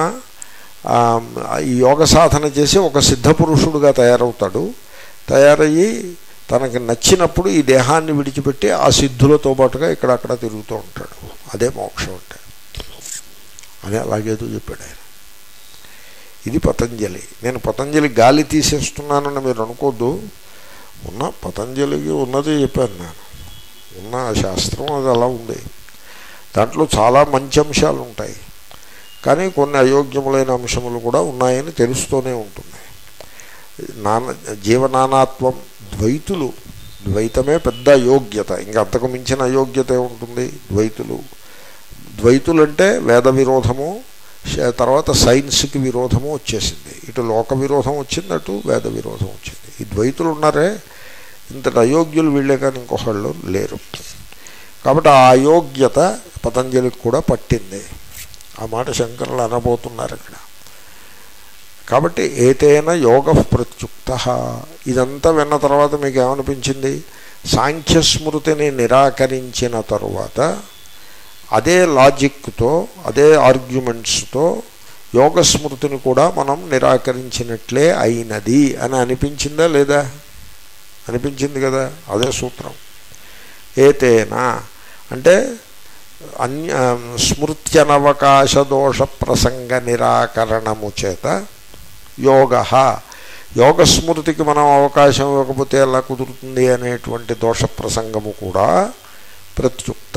ఈ యోగ సాధన చేసి ఒక సిద్ధ పురుషుడుగా తయారవుతాడు తయారయ్యి తనకి నచ్చినప్పుడు ఈ దేహాన్ని విడిచిపెట్టి ఆ సిద్ధులతో పాటుగా ఇక్కడక్కడ తిరుగుతూ ఉంటాడు అదే మోక్షం అంటే అని అలాగేదో చెప్పాడు ఆయన ఇది పతంజలి నేను పతంజలి గాలి తీసేస్తున్నానని మీరు అనుకోద్దు ఉన్న పతంజలికి ఉన్నది చెప్పాను నేను ఉన్న శాస్త్రం అది అలా ఉంది దాంట్లో చాలా మంచి అంశాలు ఉంటాయి కానీ కొన్ని అయోగ్యములైన అంశములు కూడా ఉన్నాయని తెలుస్తూనే ఉంటుంది నాన జీవనానాత్వం ద్వైతులు ద్వైతమే పెద్ద అయోగ్యత ఇంకా అంతకు మించిన అయోగ్యత ఉంటుంది ద్వైతులు ద్వైతులు అంటే వేద విరోధము తర్వాత సైన్స్కి విరోధము వచ్చేసింది ఇటు లోక విరోధం వచ్చింది అటు వేద విరోధం వచ్చింది ఈ ద్వైతులు ఉన్నారే ఇంతటి అయోగ్యులు వీళ్ళే కానీ ఇంకొకళ్ళు లేరు కాబట్టి ఆ అయోగ్యత పతంజలికి కూడా పట్టింది ఆ మాట శంకరులు అనబోతున్నారు ఇక్కడ కాబట్టి ఏతైన యోగ ప్రత్యుక్త ఇదంతా విన్న తర్వాత మీకు ఏమనిపించింది సాంఖ్యస్మృతిని నిరాకరించిన తరువాత అదే లాజిక్తో అదే ఆర్గ్యుమెంట్స్తో యోగ స్మృతిని కూడా మనం నిరాకరించినట్లే అయినది అని అనిపించిందా లేదా అనిపించింది కదా అదే సూత్రం ఏతేనా అంటే అన్య స్మృత్యనవకాశ దోష ప్రసంగ నిరాకరణము చేత యోగ యోగ స్మృతికి మనం అవకాశం ఇవ్వకపోతే ఎలా కుదురుతుంది అనేటువంటి దోష ప్రసంగము కూడా ప్రత్యుక్త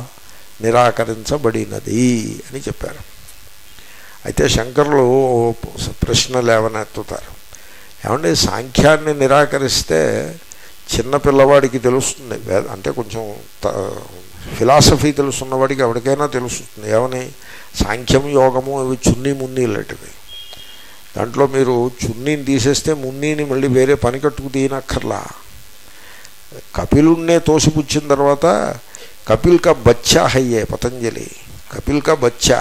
నిరాకరించబడినది అని చెప్పారు అయితే శంకరులు ప్రశ్నలు ఏమనెత్తుతారు ఏమంటే సాంఖ్యాన్ని నిరాకరిస్తే చిన్న పిల్లవాడికి తెలుస్తుంది అంటే కొంచెం ఫిలాసఫీ తెలుసున్నవాడికి ఎవరికైనా తెలుస్తుంది ఏమని సాంఖ్యం యోగము ఇవి చున్నీ మున్నీ లాంటివి దాంట్లో మీరు చున్నీని తీసేస్తే మున్నీని మళ్ళీ వేరే పని కట్టుకు తీయనక్కర్లా కపిలున్నే తోసిపుచ్చిన తర్వాత కపిల్ కా బచ్చా హయ్యే పతంజలి కపిల్ కా బచ్చా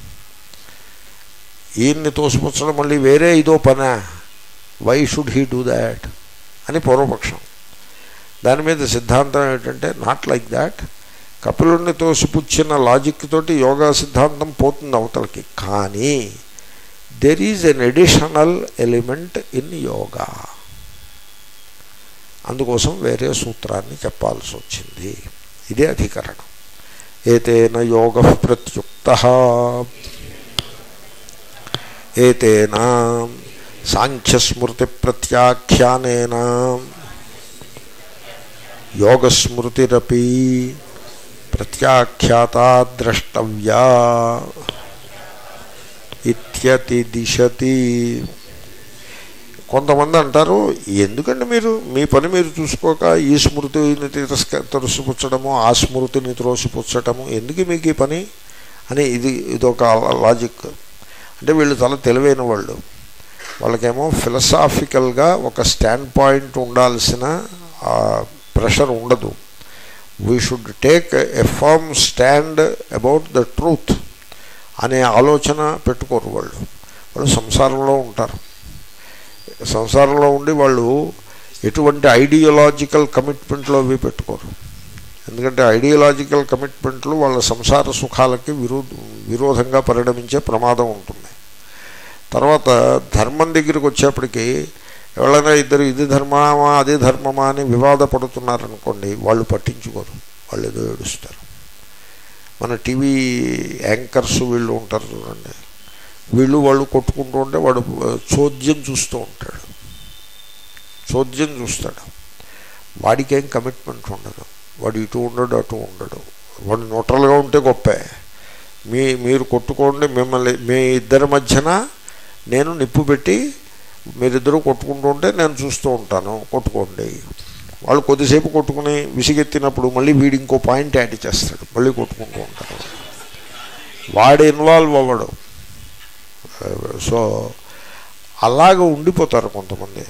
ఈయన్ని తోసిపుచ్చడం మళ్ళీ వేరే ఇదో పనా why should he do that అని పూర్వపక్షం దాని మీద సిద్ధాంతం ఏంటంటే నాట్ లైక్ దాట్ కపిలుడిని తోసిపుచ్చిన లాజిక్ తోటి యోగా సిద్ధాంతం పోతుంది అవతలకి కానీ there is an additional element in yoga అందుకోసం వేరే సూత్రాన్ని చెప్పాల్సి వచ్చింది ఇదే అధికరణం ఏతేన యోగ ప్రత్యుక్త ఏతేన సాంఖ్యస్మృతి ప్రత్యాఖ్యానేన యోగస్మృతిరపి ప్రత్యాఖ్యాత ద్రష్టవ్యా ఇత్యతి దిశతి కొంతమంది అంటారు ఎందుకంటే మీరు మీ పని మీరు చూసుకోక ఈ స్మృతిని తిరస్క త్రోసిపుచ్చడము ఆ స్మృతిని త్రోసిపుచ్చటము ఎందుకు మీకు ఈ పని అని ఇది ఇదొక లాజిక్ అంటే వీళ్ళు చాలా తెలివైన వాళ్ళు వాళ్ళకేమో ఫిలసాఫికల్గా ఒక స్టాండ్ పాయింట్ ఉండాల్సిన ప్రెషర్ ఉండదు we should take a firm stand about the truth అనే ఆలోచన పెట్టుకోరు వాళ్ళు వాళ్ళు సంసారంలో ఉంటారు సంసారంలో ఉండి వాళ్ళు ఎటువంటి ఐడియాలజికల్ కమిట్మెంట్లో అవి పెట్టుకోరు ఎందుకంటే ఐడియాలజికల్ కమిట్మెంట్లు వాళ్ళ సంసార సుఖాలకి విరో విరోధంగా పరిణమించే ప్రమాదం ఉంటుంది తర్వాత ధర్మం దగ్గరికి వచ్చేప్పటికి ఎవరైనా ఇద్దరు ఇది ధర్మమా అదే ధర్మమా అని వివాదపడుతున్నారనుకోండి వాళ్ళు పట్టించుకోరు వాళ్ళు ఏదో ఏడుస్తారు మన టీవీ యాంకర్స్ వీళ్ళు ఉంటారు చూడండి వీళ్ళు వాళ్ళు కొట్టుకుంటూ ఉంటే వాడు చోద్యం చూస్తూ ఉంటాడు చోద్యం చూస్తాడు వాడికేం కమిట్మెంట్ ఉండదు వాడు ఇటు ఉండడు అటు ఉండడు వాడు న్యూట్రల్గా ఉంటే గొప్పే మీ మీరు కొట్టుకోండి మిమ్మల్ని మీ ఇద్దరి మధ్యన నేను నిప్పు పెట్టి మీరిద్దరూ కొట్టుకుంటూ ఉంటే నేను చూస్తూ ఉంటాను కొట్టుకోండి వాళ్ళు కొద్దిసేపు కొట్టుకుని విసిగెత్తినప్పుడు మళ్ళీ వీడు ఇంకో పాయింట్ యాడ్ చేస్తాడు మళ్ళీ కొట్టుకుంటూ ఉంటారు వాడు ఇన్వాల్వ్ అవ్వడు సో అలాగ ఉండిపోతారు కొంతమంది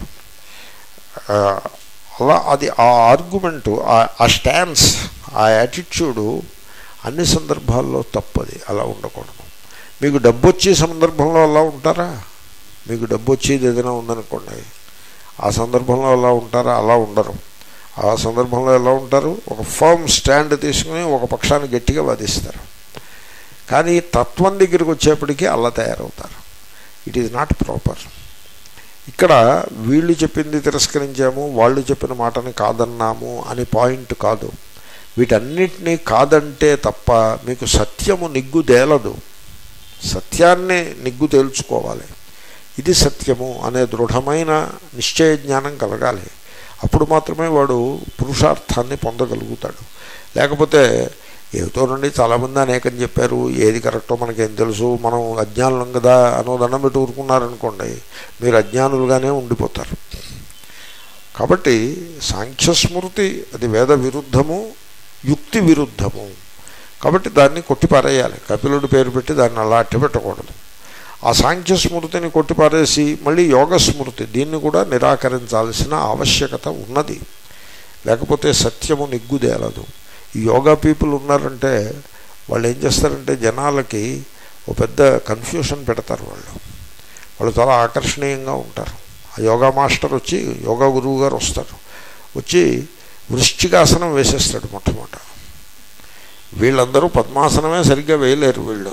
అలా అది ఆ ఆర్గ్యుమెంటు ఆ స్టాన్స్ ఆ యాటిట్యూడు అన్ని సందర్భాల్లో తప్పది అలా ఉండకూడదు మీకు డబ్బు వచ్చే సందర్భంలో అలా ఉంటారా మీకు డబ్బు వచ్చేది ఏదైనా ఉందనుకోండి ఆ సందర్భంలో అలా ఉంటారా అలా ఉండరు ఆ సందర్భంలో ఎలా ఉంటారు ఒక ఫర్మ్ స్టాండ్ తీసుకుని ఒక పక్షాన్ని గట్టిగా వాదిస్తారు కానీ తత్వం దగ్గరికి వచ్చేప్పటికీ అలా తయారవుతారు ఇట్ ఈజ్ నాట్ ప్రాపర్ ఇక్కడ వీళ్ళు చెప్పింది తిరస్కరించాము వాళ్ళు చెప్పిన మాటని కాదన్నాము అని పాయింట్ కాదు వీటన్నిటినీ కాదంటే తప్ప మీకు సత్యము నిగ్గు తేలదు సత్యాన్ని నిగ్గు తేల్చుకోవాలి ఇది సత్యము అనే దృఢమైన నిశ్చయ జ్ఞానం కలగాలి అప్పుడు మాత్రమే వాడు పురుషార్థాన్ని పొందగలుగుతాడు లేకపోతే ఏమిటోనండి చాలామంది అనేకం చెప్పారు ఏది కరెక్టో మనకేం తెలుసు మనం అజ్ఞానులం కదా అనో దండం పెట్టి ఊరుకున్నారనుకోండి మీరు అజ్ఞానులుగానే ఉండిపోతారు కాబట్టి సాంఖ్యస్మృతి అది వేద విరుద్ధము యుక్తి విరుద్ధము కాబట్టి దాన్ని కొట్టిపారేయాలి కపిలుడి పేరు పెట్టి దాన్ని అలా అట్టి పెట్టకూడదు ఆ సాంఖ్య స్మృతిని కొట్టిపారేసి మళ్ళీ యోగ స్మృతి దీన్ని కూడా నిరాకరించాల్సిన ఆవశ్యకత ఉన్నది లేకపోతే సత్యము నిగ్గుదేలదు ఈ యోగా పీపుల్ ఉన్నారంటే వాళ్ళు ఏం చేస్తారంటే జనాలకి ఓ పెద్ద కన్ఫ్యూషన్ పెడతారు వాళ్ళు వాళ్ళు చాలా ఆకర్షణీయంగా ఉంటారు ఆ యోగా మాస్టర్ వచ్చి యోగా గురువు గారు వస్తారు వచ్చి వృశ్చికాసనం వేసేస్తాడు మొట్టమొదట వీళ్ళందరూ పద్మాసనమే సరిగ్గా వేయలేరు వీళ్ళు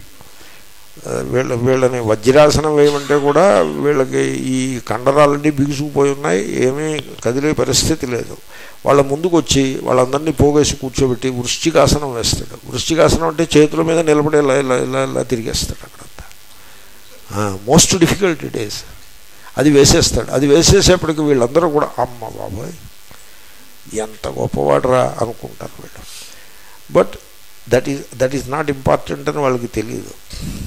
వీళ్ళ వీళ్ళని వజ్రాసనం వేయమంటే కూడా వీళ్ళకి ఈ కండరాలన్నీ బిగుసుకుపోయి ఉన్నాయి ఏమీ కదిలే పరిస్థితి లేదు వాళ్ళ ముందుకు వచ్చి వాళ్ళందరినీ పోగేసి కూర్చోబెట్టి వృశ్చికాసనం వేస్తాడు వృశ్చికాసనం అంటే చేతుల మీద నిలబడి ఇలా ఇలా ఇలా ఇలా తిరిగేస్తాడు అక్కడంతా మోస్ట్ డిఫికల్ట్ ఇట్ ఈస్ అది వేసేస్తాడు అది వేసేసేపటికి వీళ్ళందరూ కూడా అమ్మ బాబాయ్ ఎంత గొప్పవాడరా అనుకుంటారు వీళ్ళు but that is that is not important అని వాళ్ళకి తెలియదు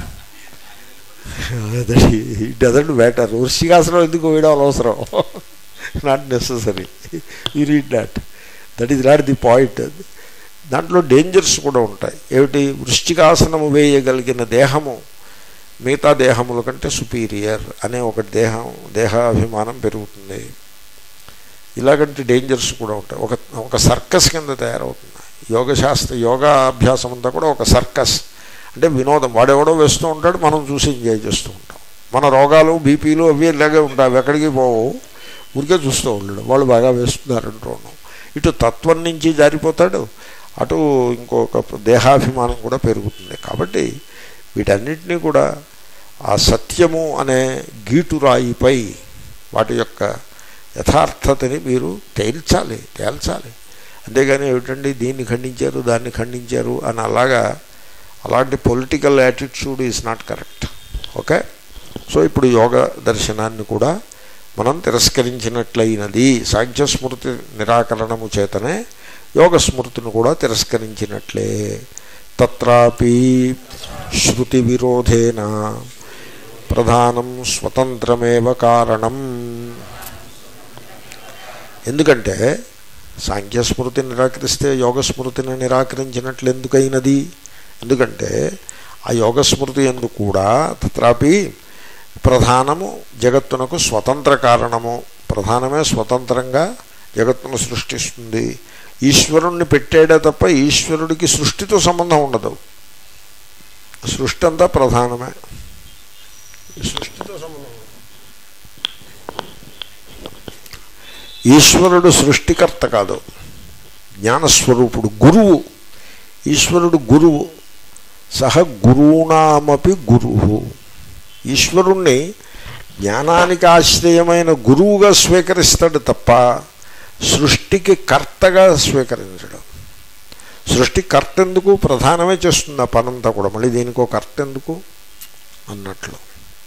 దట్ ఇట్ డజంట్ మ్యాటర్ వృషికాసనం ఎందుకు వేయడం అవసరం not necessary you read that that is not the point దాంట్లో డేంజర్స్ కూడా ఉంటాయి ఏమిటి వృష్టికాసనము వేయగలిగిన దేహము మిగతా దేహముల కంటే సుపీరియర్ అనే ఒక దేహం దేహాభిమానం పెరుగుతుంది ఇలాగంటి డేంజర్స్ కూడా ఉంటాయి ఒక ఒక సర్కస్ కింద తయారవుతుంది యోగశాస్త్ర యోగా అభ్యాసం అంతా కూడా ఒక సర్కస్ అంటే వినోదం వాడెవడో వేస్తూ ఉంటాడు మనం చూసి ఎంజాయ్ చేస్తూ ఉంటాం మన రోగాలు బీపీలు అవి ఇలాగే ఉంటాయి అవి ఎక్కడికి పోవు ఊరికే చూస్తూ ఉండడు వాళ్ళు బాగా వేస్తున్నారంటూ ఉన్నాం ఇటు తత్వం నుంచి జారిపోతాడు అటు ఇంకొక దేహాభిమానం కూడా పెరుగుతుంది కాబట్టి వీటన్నిటినీ కూడా ఆ సత్యము అనే గీటురాయిపై వాటి యొక్క యథార్థతని మీరు తేల్చాలి తేల్చాలి అంతేగాని ఏమిటండి దీన్ని ఖండించారు దాన్ని ఖండించారు అని అలాగా అలాంటి political attitude is not correct okay so ఇప్పుడు యోగ దర్శనాన్ని కూడా మనం తిరస్కరించినట్లయినది సాంఖ్యస్మృతి నిరాకరణము చేతనే యోగ స్మృతిని కూడా తిరస్కరించినట్లే తత్రాపి శృతి విరోధేన ప్రధానం స్వతంత్రమేవ కారణం ఎందుకంటే సాంఖ్యస్మృతి నిరాకరిస్తే యోగ స్మృతిని నిరాకరించినట్లు ఎందుకైనది ఎందుకంటే ఆ యోగ స్మృతి ఎందు కూడా తత్రాపి ప్రధానము జగత్తునకు స్వతంత్ర కారణము ప్రధానమే స్వతంత్రంగా జగత్తును సృష్టిస్తుంది ఈశ్వరుణ్ణి పెట్టాడే తప్ప ఈశ్వరుడికి సృష్టితో సంబంధం ఉండదు సృష్టి అంతా ప్రధానమే సృష్టితో సంబంధం ఉండదు. ఈశ్వరుడు సృష్టికర్త కాదు జ్ఞానస్వరూపుడు గురువు ఈశ్వరుడు గురువు సహ గురువునామపి గురువు ఈశ్వరుణ్ణి జ్ఞానానికి ఆశ్రయమైన గురువుగా స్వీకరిస్తాడు తప్ప సృష్టికి కర్తగా స్వీకరించడం సృష్టి కర్త ఎందుకు ప్రధానమే చేస్తుంది ఆ పనంతా కూడా మళ్ళీ దీనికో కర్త ఎందుకు అన్నట్లు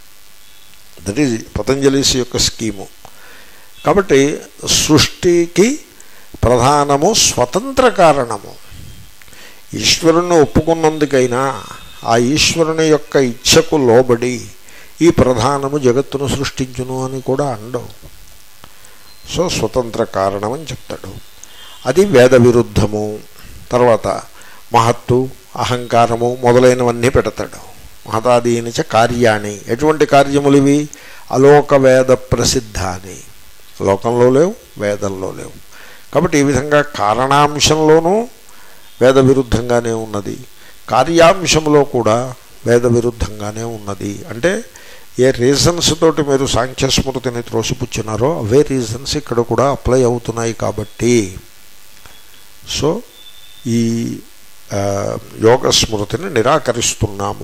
దట్ ఈజ్ పతంజలిస్ యొక్క స్కీము కాబట్టి సృష్టికి ప్రధానము స్వతంత్ర కారణము ఈశ్వరుణ్ణి ఒప్పుకున్నందుకైనా ఆ ఈశ్వరుని యొక్క ఇచ్ఛకు లోబడి ఈ ప్రధానము జగత్తును సృష్టించును అని కూడా అండవు సో స్వతంత్ర కారణం అని చెప్తాడు అది వేద విరుద్ధము తర్వాత మహత్తు అహంకారము మొదలైనవన్నీ పెడతాడు మహతాదీనిచ కార్యాణి ఎటువంటి కార్యములు ఇవి అలోక వేద ప్రసిద్ధాని లోకంలో లేవు వేదంలో లేవు కాబట్టి ఈ విధంగా కారణాంశంలోనూ వేద విరుద్ధంగానే ఉన్నది కార్యాంశంలో కూడా వేద విరుద్ధంగానే ఉన్నది అంటే ఏ రీజన్స్ తోటి మీరు సాంఖ్యస్మృతిని త్రోసిపుచ్చినారో అవే రీజన్స్ ఇక్కడ కూడా అప్లై అవుతున్నాయి కాబట్టి సో ఈ ఆ, యోగ స్మృతిని నిరాకరిస్తున్నాము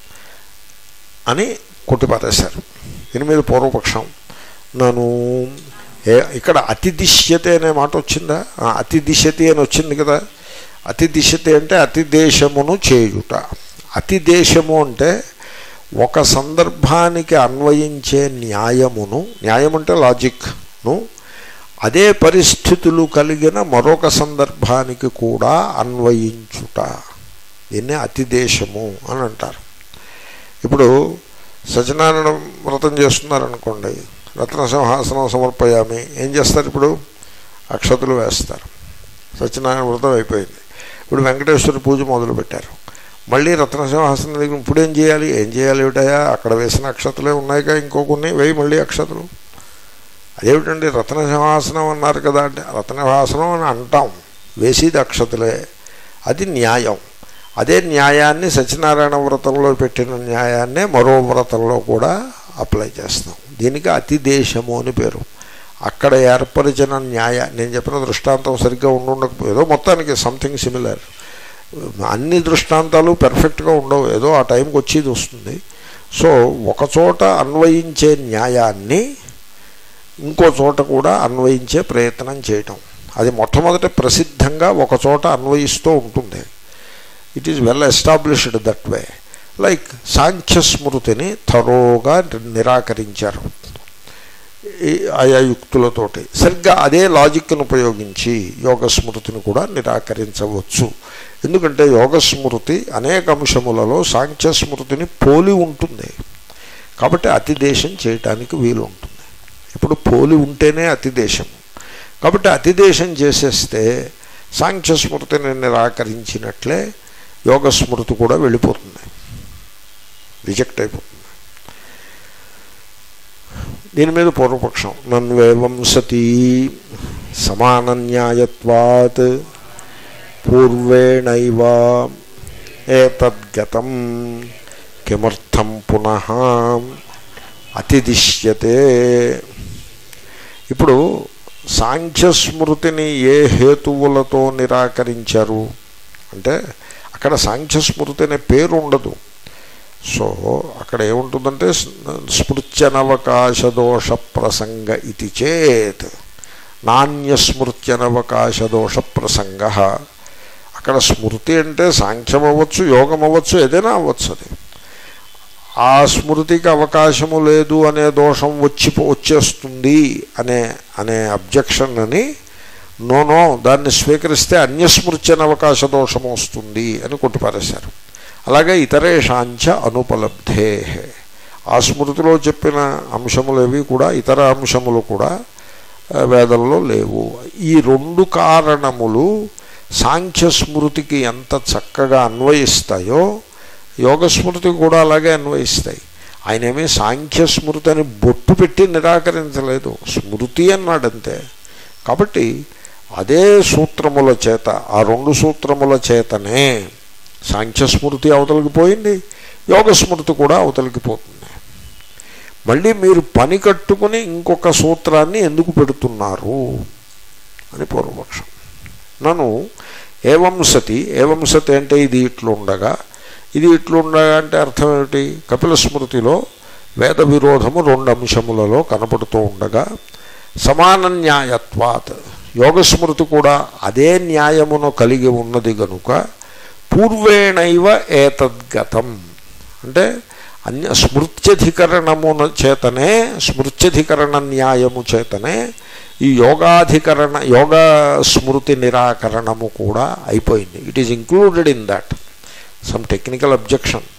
అని కొట్టిపారేశారు దీని మీద పూర్వపక్షం నన్ను ఏ ఇక్కడ అతి దిశ్యతే అనే మాట వచ్చిందా ఆ, అతి దిశతి అని వచ్చింది కదా అతి దిశతి అంటే అతి దేశమును చేయుట అతి దేశము అంటే ఒక సందర్భానికి అన్వయించే న్యాయమును న్యాయం అంటే లాజిక్ను అదే పరిస్థితులు కలిగిన మరొక సందర్భానికి కూడా అన్వయించుట దీన్నే అతిదేశము అని అంటారు ఇప్పుడు సత్యనారాయణ వ్రతం చేస్తున్నారనుకోండి రత్న సింహాసనం సమర్పయామి ఏం చేస్తారు ఇప్పుడు అక్షతులు వేస్తారు సత్యనారాయణ వ్రతం అయిపోయింది ఇప్పుడు వెంకటేశ్వర పూజ మొదలుపెట్టారు మళ్ళీ రత్న సింహాసనం దగ్గర ఇప్పుడు ఏం చేయాలి ఏం చేయాలి ఏమిటయా అక్కడ వేసిన అక్షతలే ఉన్నాయిగా ఇంకో కొన్ని వేయి మళ్ళీ అక్షతలు అదేమిటండి రత్న సింహాసనం అన్నారు కదా అంటే రత్న సింహాసనం అని అంటాం వేసేది అక్షతలే అది న్యాయం అదే న్యాయాన్ని సత్యనారాయణ వ్రతంలో పెట్టిన న్యాయాన్నే మరో వ్రతంలో కూడా అప్లై చేస్తాం దీనికి అతి దేశము అని పేరు అక్కడ ఏర్పరిచిన న్యాయ నేను చెప్పిన దృష్టాంతం సరిగ్గా ఉండుండకపోయేదో మొత్తానికి సంథింగ్ సిమిలర్ అన్ని దృష్టాంతాలు పెర్ఫెక్ట్గా ఉండవు ఏదో ఆ టైంకి వచ్చేది వస్తుంది సో ఒక చోట అన్వయించే న్యాయాన్ని ఇంకో చోట కూడా అన్వయించే ప్రయత్నం చేయటం అది మొట్టమొదట ప్రసిద్ధంగా ఒక చోట అన్వయిస్తూ ఉంటుంది it is well established that way like సాంఖ్యస్మృతిని థరోగా నిరాకరించారు ఈ ఆయా యుక్తులతోటి సరిగ్గా అదే లాజిక్ను ఉపయోగించి యోగ స్మృతిని కూడా నిరాకరించవచ్చు ఎందుకంటే యోగ స్మృతి అనేక అంశములలో సాంఖ్య స్మృతిని పోలి ఉంటుంది కాబట్టి అతిదేశం చేయటానికి వీలు ఉంటుంది ఇప్పుడు పోలి ఉంటేనే అతిదేశం కాబట్టి అతిదేశం చేసేస్తే సాంఖ్య స్మృతిని నిరాకరించినట్లే యోగ స్మృతి కూడా వెళ్ళిపోతుంది రిజెక్ట్ అయిపోతుంది దీని మీద పూర్వపక్షం నన్వేవం సతీ సమాన న్యాయత్వాత్ పూర్వేణైవ ఏతద్గతం కిమర్థం పునః అతిదిశ్యతే ఇప్పుడు సాంఖ్యస్మృతిని ఏ హేతువులతో నిరాకరించారు అంటే అక్కడ సాంఖ్యస్మృతి అనే పేరు ఉండదు సో అక్కడ ఏముంటుందంటే స్మృత్యనవకాశ దోష ప్రసంగ ఇది చేత్ నాణ్యస్మృత్యనవకాశ దోష ప్రసంగ అక్కడ స్మృతి అంటే సాంఖ్యం అవ్వచ్చు యోగం అవ్వచ్చు ఏదైనా అవ్వచ్చు అది ఆ స్మృతికి అవకాశము లేదు అనే దోషం వచ్చి వచ్చేస్తుంది అనే అనే అబ్జెక్షన్ అని నో నో దాన్ని స్వీకరిస్తే అన్యస్మృత్యన అవకాశ దోషం వస్తుంది అని కొట్టిపారేశారు అలాగే ఇతరేషాంచ అనుపలబ్ధే ఆ స్మృతిలో చెప్పిన అంశములేవి కూడా ఇతర అంశములు కూడా ఆ, వేదంలో లేవు ఈ రెండు కారణములు సాంఖ్య స్మృతికి ఎంత చక్కగా అన్వయిస్తాయో యోగ స్మృతికి కూడా అలాగే అన్వయిస్తాయి ఆయన ఏమీ సాంఖ్య స్మృతి అని బొట్టు పెట్టి నిరాకరించలేదు స్మృతి అన్నాడంతే కాబట్టి అదే సూత్రముల చేత ఆ రెండు సూత్రముల చేతనే సాంఖ్య స్మృతి అవతలికి పోయింది యోగ స్మృతి కూడా అవతలికి పోతుంది మళ్ళీ మీరు పని కట్టుకుని ఇంకొక సూత్రాన్ని ఎందుకు పెడుతున్నారు అని పూర్వపక్షం నన్ను ఏవం సతి ఏవం సతి అంటే ఇది ఇట్లుండగా ఇది ఇట్లుండగా అంటే అర్థం ఏమిటి కపిల స్మృతిలో వేద విరోధము రెండు అంశములలో కనపడుతూ ఉండగా సమాన న్యాయత్వాత్ యోగస్మృతి కూడా అదే న్యాయమును కలిగి ఉన్నది గనుక పూర్వేణైవ ఏతద్గతం అంటే అన్య స్మృత్యధికరణమున చేతనే స్మృత్యధికరణ న్యాయము చేతనే ఈ యోగాధికరణ యోగ స్మృతి నిరాకరణము కూడా అయిపోయింది it is included in that some technical objection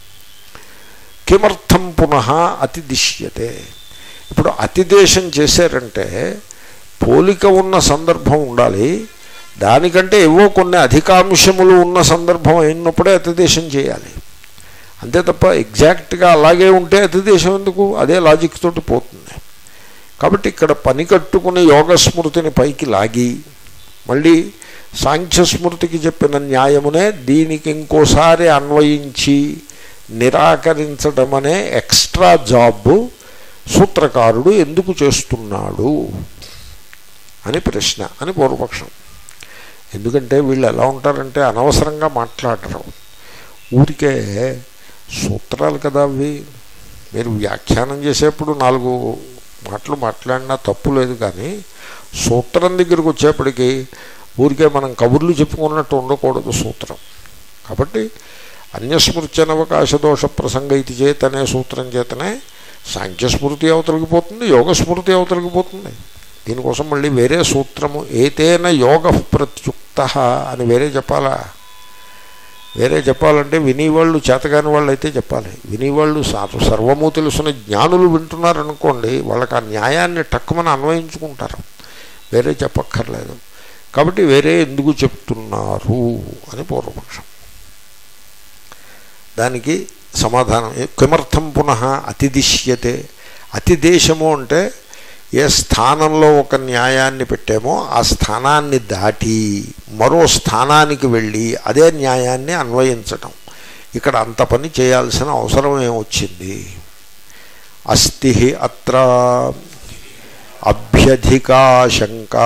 కిమర్థం పునః అతిదిశ్యతే ఇప్పుడు అతిదేశం చేశారంటే పోలిక ఉన్న సందర్భం ఉండాలి దానికంటే ఏవో కొన్ని అధికాంశములు ఉన్న సందర్భం అయినప్పుడే అతిదేశం చేయాలి అంతే తప్ప ఎగ్జాక్ట్గా అలాగే ఉంటే అతిదేశం ఎందుకు అదే లాజిక్ తోటి పోతుంది కాబట్టి ఇక్కడ పని కట్టుకుని యోగ స్మృతిని పైకి లాగి మళ్ళీ సాంఖ్య స్మృతికి చెప్పిన న్యాయమునే దీనికి ఇంకోసారి అన్వయించి నిరాకరించడం అనే ఎక్స్ట్రా జాబ్ సూత్రకారుడు ఎందుకు చేస్తున్నాడు అని ప్రశ్న అని పూర్వపక్షం ఎందుకంటే వీళ్ళు ఎలా ఉంటారంటే అనవసరంగా మాట్లాడరు ఊరికే సూత్రాలు కదా అవి మీరు వ్యాఖ్యానం చేసేప్పుడు నాలుగు మాటలు మాట్లాడినా తప్పు లేదు కానీ సూత్రం దగ్గరికి వచ్చేప్పటికి ఊరికే మనం కబుర్లు చెప్పుకున్నట్టు ఉండకూడదు సూత్రం కాబట్టి అన్యస్మృత్యనవకాశ దోష ప్రసంగ ఇది చేత అనే సూత్రం చేతనే సాంఖ్యస్మృతి అవతలికి పోతుంది యోగ స్మృతి అవతలికి పోతుంది దీనికోసం మళ్ళీ వేరే సూత్రము ఏతేన యోగ ప్రత్యుక్త అని వేరే చెప్పాలా వేరే చెప్పాలంటే వినేవాళ్ళు చేతగాని వాళ్ళు అయితే చెప్పాలి వినేవాళ్ళు సర్వ- సర్వము తెలుసున్న జ్ఞానులు వింటున్నారనుకోండి వాళ్ళకి ఆ న్యాయాన్ని టక్కుమని అన్వయించుకుంటారు వేరే చెప్పక్కర్లేదు కాబట్టి వేరే ఎందుకు చెప్తున్నారు అని పూర్వపక్షం దానికి సమాధానం ఏ- కిమర్థం పునః అతిదిశ్యతే అతిదేశము అంటే ఏ స్థానంలో ఒక న్యాయాన్ని పెట్టామో ఆ స్థానాన్ని దాటి మరో స్థానానికి వెళ్ళి అదే న్యాయాన్ని అన్వయించటం ఇక్కడ అంత పని చేయాల్సిన అవసరం ఏమొచ్చింది అస్థి అత్ర అభ్యధికాశంక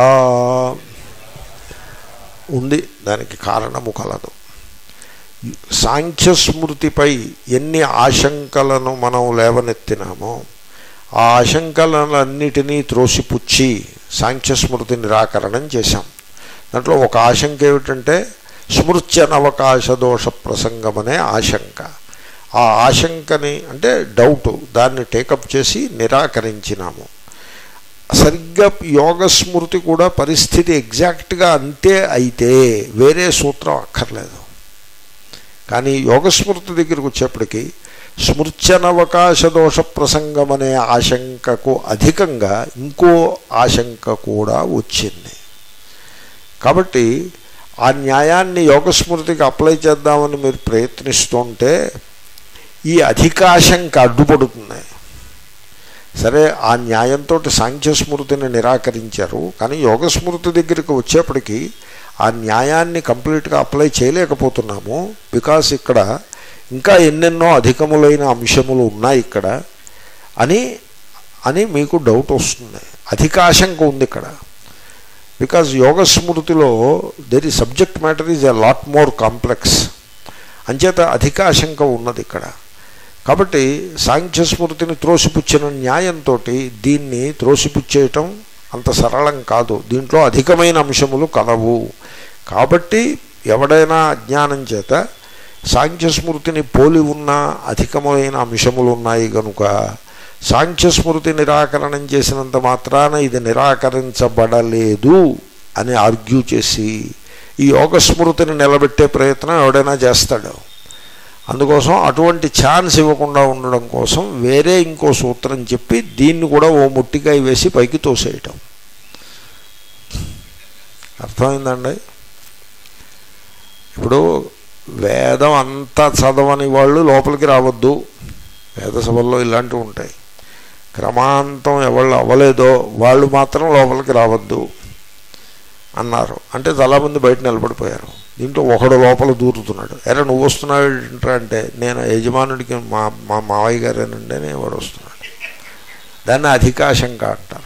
ఉంది దానికి కారణము కలదు సాంఖ్యస్మృతిపై ఎన్ని ఆశంకలను మనం లేవనెత్తినామో ఆ ఆశంకలన్నిటినీ త్రోసిపుచ్చి సాంఖ్యస్మృతి నిరాకరణం చేశాం దాంట్లో ఒక ఆశంక ఏమిటంటే స్మృత్యనవకాశ దోష ప్రసంగం అనే ఆశంక ఆ ఆశంకని అంటే డౌట్ దాన్ని టేకప్ చేసి నిరాకరించినాము సరిగ్గా యోగ స్మృతి కూడా పరిస్థితి ఎగ్జాక్ట్గా అంతే అయితే వేరే సూత్రం అక్కర్లేదు కానీ యోగ స్మృతి దగ్గరికి వచ్చేప్పటికీ స్మృత్యనవకాశ దోష ప్రసంగం అనే ఆశంకకు అధికంగా ఇంకో ఆశంక కూడా వచ్చింది కాబట్టి ఆ న్యాయాన్ని యోగ స్మృతికి అప్లై చేద్దామని మీరు ప్రయత్నిస్తుంటే ఈ అధికాశంక అడ్డుపడుతుంది సరే ఆ న్యాయంతో సాంఖ్య స్మృతిని నిరాకరించారు కానీ యోగ స్మృతి దగ్గరికి వచ్చేప్పటికీ ఆ న్యాయాన్ని కంప్లీట్గా అప్లై చేయలేకపోతున్నాము బికాస్ ఇక్కడ ఇంకా ఎన్నెన్నో అధికములైన అంశములు ఉన్నాయి ఇక్కడ అని అని మీకు డౌట్ వస్తుంది అధికాశంక ఉంది ఇక్కడ బికాజ్ యోగ స్మృతిలో దెర్ ఈ subject matter is a lot more complex అంచేత అధికాశంక ఉన్నది ఇక్కడ కాబట్టి సాంఖ్య స్మృతిని త్రోసిపుచ్చిన న్యాయంతో దీన్ని త్రోసిపుచ్చేయటం అంత సరళం కాదు దీంట్లో అధికమైన అంశములు కలవు కాబట్టి ఎవడైనా అజ్ఞానం చేత సాంఖ్య స్మృతిని పోలి ఉన్న అధికమైన అంశములు ఉన్నాయి కనుక సాంఖ్య స్మృతి నిరాకరణం చేసినంత మాత్రాన ఇది నిరాకరించబడలేదు అని ఆర్గ్యూ చేసి ఈ యోగ స్మృతిని నిలబెట్టే ప్రయత్నం ఎవడైనా చేస్తాడు అందుకోసం అటువంటి ఛాన్స్ ఇవ్వకుండా ఉండడం కోసం వేరే ఇంకో సూత్రం చెప్పి దీన్ని కూడా ఓ ముట్టికాయ వేసి పైకి తోసేయటం అర్థమైందండి ఇప్పుడు వేదం అంతా చదవని వాళ్ళు లోపలికి రావద్దు వేద సభల్లో ఇలాంటివి ఉంటాయి క్రమాంతం ఎవళ్ళు అవ్వలేదో వాళ్ళు మాత్రం లోపలికి రావద్దు అన్నారు అంటే చాలామంది బయట నిలబడిపోయారు దీంట్లో ఒకడు లోపల దూరుతున్నాడు ఎరా నువ్వు వస్తున్నావు ఏంట్రా అంటే నేను యజమానుడికి మా మా మావయ్య గారేనండి అని వాడు వస్తున్నాడు దాన్ని అధికాశంక అంటారు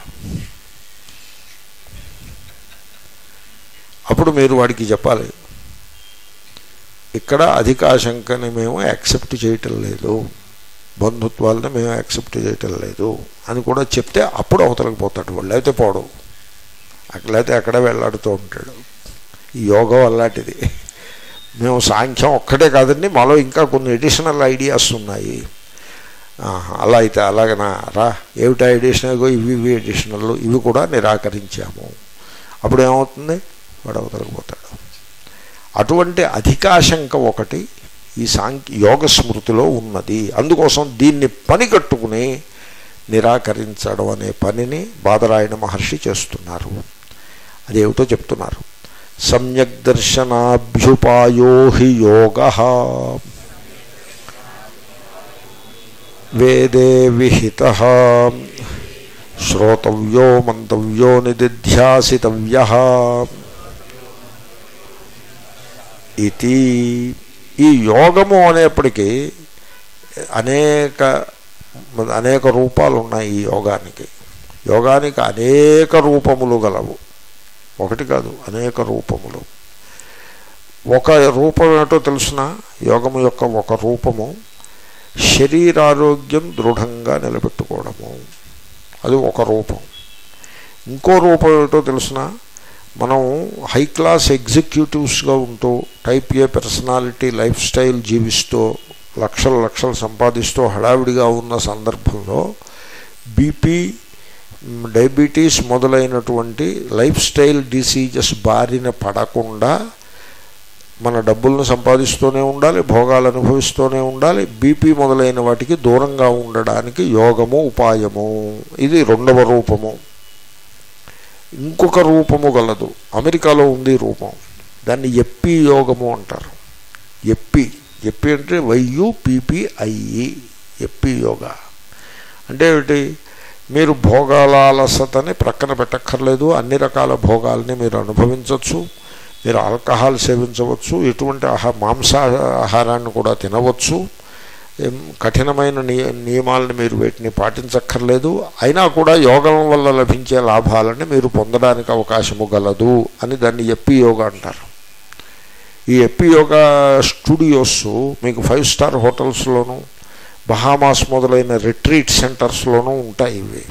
అప్పుడు మీరు వాడికి చెప్పాలి ఇక్కడ అధికాశంకని మేము యాక్సెప్ట్ చేయటం లేదు బంధుత్వాలని మేము యాక్సెప్ట్ చేయటం లేదు అని కూడా చెప్తే అప్పుడు అవతలకు పోతాడు వాళ్ళు లేకపోతే పోవడం అక్కడైతే అక్కడే వెళ్ళాడుతూ ఉంటాడు ఈ యోగం అలాంటిది మేము సాంఖ్యం ఒక్కటే కాదండి మాలో ఇంకా కొన్ని ఎడిషనల్ ఐడియాస్ ఉన్నాయి అలా అయితే అలాగనా రా ఏమిటా ఎడిషనల్ ఇవి ఇవి ఎడిషనల్ ఇవి కూడా నిరాకరించాము అప్పుడు ఏమవుతుంది వాడు అవతలకపోతాడు అటువంటి అధికాశంక ఒకటి ఈ సాంఖ్య యోగ స్మృతిలో ఉన్నది అందుకోసం దీన్ని పని కట్టుకుని నిరాకరించడం అనే పనిని బాదరాయణ మహర్షి చేస్తున్నారు అదేమిటో చెప్తున్నారు సమ్యక్ దర్శనాభ్యుపాయో హి యోగ వేదే విహిత శ్రోతవ్యో మంతవ్యో నిదిధ్యాసితవ్య ఇది ఈ యోగము అనేప్పటికీ అనేక అనేక రూపాలు ఉన్నాయి ఈ యోగానికి యోగానికి అనేక రూపములు గలవు ఒకటి కాదు అనేక రూపములు ఒక రూపం ఏమిటో తెలుసిన యోగము యొక్క ఒక రూపము శరీరారోగ్యం దృఢంగా నిలబెట్టుకోవడము అది ఒక రూపం ఇంకో రూపం ఏమిటో తెలుసిన మనం హై క్లాస్ ఎగ్జిక్యూటివ్స్గా ఉంటూ type A personality lifestyle జీవిస్తూ లక్షలు లక్షలు సంపాదిస్తూ హడావిడిగా ఉన్న సందర్భంలో బీపీ డయాబెటీస్ మొదలైనటువంటి లైఫ్ స్టైల్ డిసీజెస్ బారిన పడకుండా మన డబ్బులను సంపాదిస్తూనే ఉండాలి భోగాలు అనుభవిస్తూనే ఉండాలి బీపీ మొదలైన వాటికి దూరంగా ఉండడానికి యోగము ఉపాయము ఇది రెండవ రూపము ఇంకొక రూపము గలదు అమెరికాలో ఉంది రూపం దాన్ని ఎప్పి యోగము అంటారు ఎప్పి ఎప్పి అంటే వైయు పిపిఐఈ ఎప్పి యోగా అంటే ఏమిటి మీరు భోగాలాలసతని ప్రక్కన పెట్టక్కర్లేదు అన్ని రకాల భోగాల్ని మీరు అనుభవించవచ్చు మీరు ఆల్కహాల్ సేవించవచ్చు ఎటువంటి ఆహా మాంసాహారాన్ని కూడా తినవచ్చు కఠినమైన నియమాలను మీరు వీటిని పాటించక్కర్లేదు అయినా కూడా యోగం వల్ల లభించే లాభాలని మీరు పొందడానికి అవకాశము గలదు అని దాన్ని ఎప్పి యోగా అంటారు ఈ ఎప్పి యోగా స్టూడియోస్ మీకు ఫైవ్ స్టార్ హోటల్స్లోనూ బహామాస్ మొదలైన రిట్రీట్ సెంటర్స్లోనూ ఉంటాయి ఇవి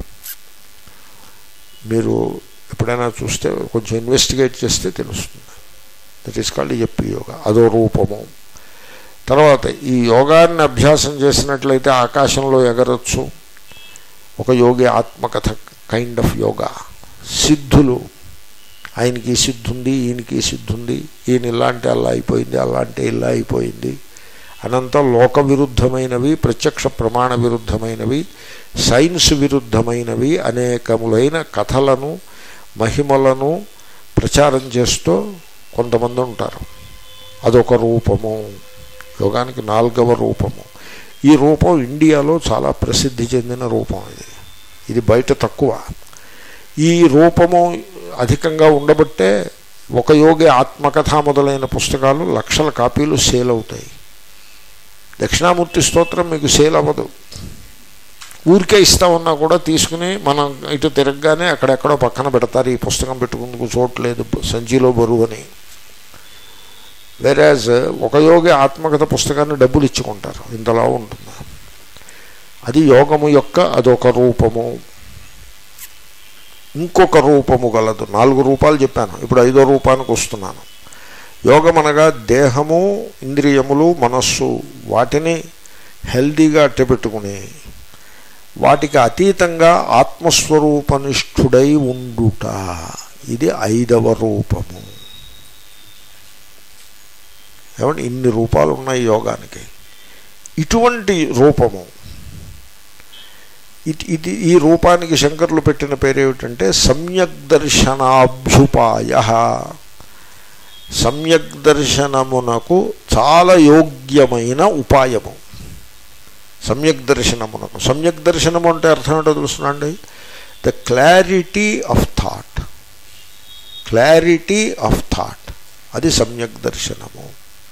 మీరు ఎప్పుడైనా చూస్తే కొంచెం ఇన్వెస్టిగేట్ చేస్తే తెలుస్తుంది that is called yuppie yoga అదో రూపము తర్వాత ఈ యోగాన్ని అభ్యాసం చేసినట్లయితే ఆకాశంలో ఎగరొచ్చు ఒక యోగి ఆత్మకథ కైండ్ ఆఫ్ యోగా సిద్ధులు ఆయనకి సిద్ధి ఉంది ఈయనకి సిద్ధి ఉంది ఈయన ఇలాంటి అలా అయిపోయింది అలాంటి ఇలా అయిపోయింది అనంత లోక విరుద్ధమైనవి ప్రత్యక్ష ప్రమాణ విరుద్ధమైనవి సైన్స్ విరుద్ధమైనవి అనేకములైన కథలను మహిమలను ప్రచారం చేస్తూ కొంతమంది ఉంటారు అదొక రూపము యోగానికి నాలుగవ రూపము ఈ రూపం ఇండియాలో చాలా ప్రసిద్ధి చెందిన రూపం ఇది ఇది బయట తక్కువ ఈ రూపము అధికంగా ఉండబట్టే ఒక యోగి ఆత్మకథ మొదలైన పుస్తకాలు లక్షల కాపీలు సేల్ అవుతాయి దక్షిణామూర్తి స్తోత్రం మీకు సేల్ అవ్వదు ఊరికే ఇస్తా ఉన్నా కూడా తీసుకుని మనం ఇటు తిరగగానే అక్కడెక్కడో పక్కన పెడతారు ఈ పుస్తకం పెట్టుకుందుకు చోట్లేదు సంచిలో బరువు అని వెరాజ్ ఒక యోగి ఆత్మకథ పుస్తకాన్ని డబ్బులు ఇచ్చుకుంటారు ఇంతలా ఉంటుంది అది యోగము యొక్క అదొక రూపము ఇంకొక రూపము గలదు నాలుగు రూపాలు చెప్పాను ఇప్పుడు ఐదో రూపానికి వస్తున్నాను యోగం అనగా దేహము ఇంద్రియములు మనస్సు వాటిని హెల్దీగా అట్టపెట్టుకుని వాటికి అతీతంగా ఆత్మస్వరూపనిష్ఠుడై ఉండుట ఇది ఐదవ రూపము ఏమంటే ఇన్ని రూపాలు ఉన్నాయి యోగానికి ఇటువంటి రూపము ఇది ఇది ఈ రూపానికి శంకర్లు పెట్టిన పేరు ఏమిటంటే సమ్యక్ దర్శనాభ్యుపాయ సమ్యక్ దర్శనమునకు చాలా యోగ్యమైన ఉపాయము సమ్యక్ దర్శనమునకు సమ్యక్ దర్శనము అంటే అర్థం ఏంటో తెలుసునండి the clarity of thought clarity of thought అది సమ్యక్ దర్శనము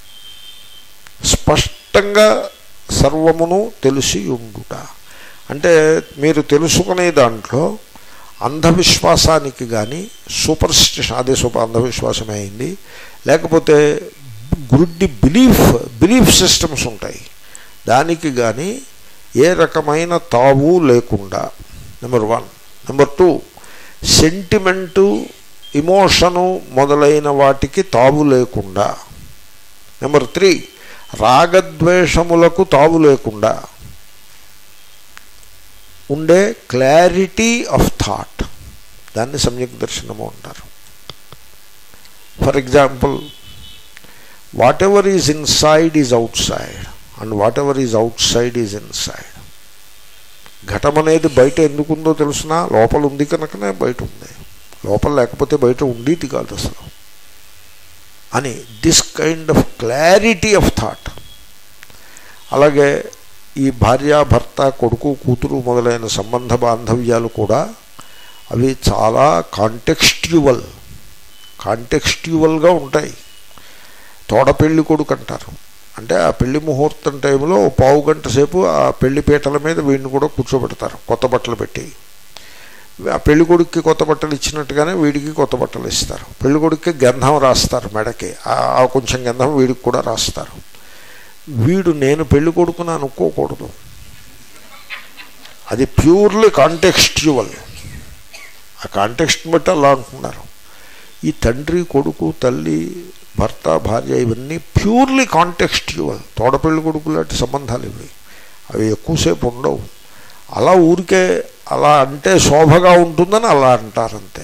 స్పష్టంగా సర్వమును తెలిసి ఉండుట అంటే మీరు తెలుసుకునే దాంట్లో అంధవిశ్వాసానికి కానీ సూపర్ స్టిషన్ అదే సూపర్ అంధవిశ్వాసమే అయింది లేకపోతే గుడ్డి బిలీఫ్ బిలీఫ్ సిస్టమ్స్ ఉంటాయి దానికి కానీ ఏ రకమైన తావు లేకుండా number one number two sentiment emotion మొదలైన వాటికి తావు లేకుండా నెంబర్ త్రీ రాగద్వేషములకు తావు లేకుండా ఉండే క్లారిటీ ఆఫ్ థాట్ దాన్ని సమ్యక్ దర్శనము అంటారు for example whatever is inside is outside and whatever is outside is inside ఘటం అనేది బయట ఎందుకుందో తెలుసునా లోపల ఉంది కనుకనే బయట ఉంది లోపల లేకపోతే బయట ఉండేది కాదు అసలు అని this kind of clarity of thought అలాగే ఈ భార్య భర్త కొడుకు కూతురు మొదలైన సంబంధ బాంధవ్యాలు కూడా అవి చాలా కాంటెక్స్ట్యువల్ కాంటెక్స్ట్యువల్గా ఉంటాయి తోడ పెళ్లి కొడుకు అంటారు అంటే ఆ పెళ్లి ముహూర్తం టైంలో పావు గంట సేపు ఆ పెళ్లి పీటల మీద వీడిని కూడా కూర్చోబెడతారు కొత్త బట్టలు పెట్టి ఆ పెళ్లి కొడుక్కి కొత్త బట్టలు ఇచ్చినట్టుగానే వీడికి కొత్త బట్టలు ఇస్తారు పెళ్లి కొడుక్కి గంధం రాస్తారు మెడకి ఆ కొంచెం గంధం వీడికి కూడా రాస్తారు వీడు నేను పెళ్లి కొడుకుని అనుకోకూడదు అది ప్యూర్లీ కాంటెక్స్ట్యువల్ ఆ కాంటెక్స్ట్ని బట్టి అలా అంటున్నారు ఈ తండ్రి కొడుకు తల్లి భర్త భార్య ఇవన్నీ ప్యూర్లీ కాంటెక్స్ట్యువల్ తోడపెళ్లి కొడుకు లాంటి సంబంధాలు ఇవి అవి ఎక్కువసేపు ఉండవు అలా ఊరికే అలా అంటే శోభగా ఉంటుందని అలా అంటారంతే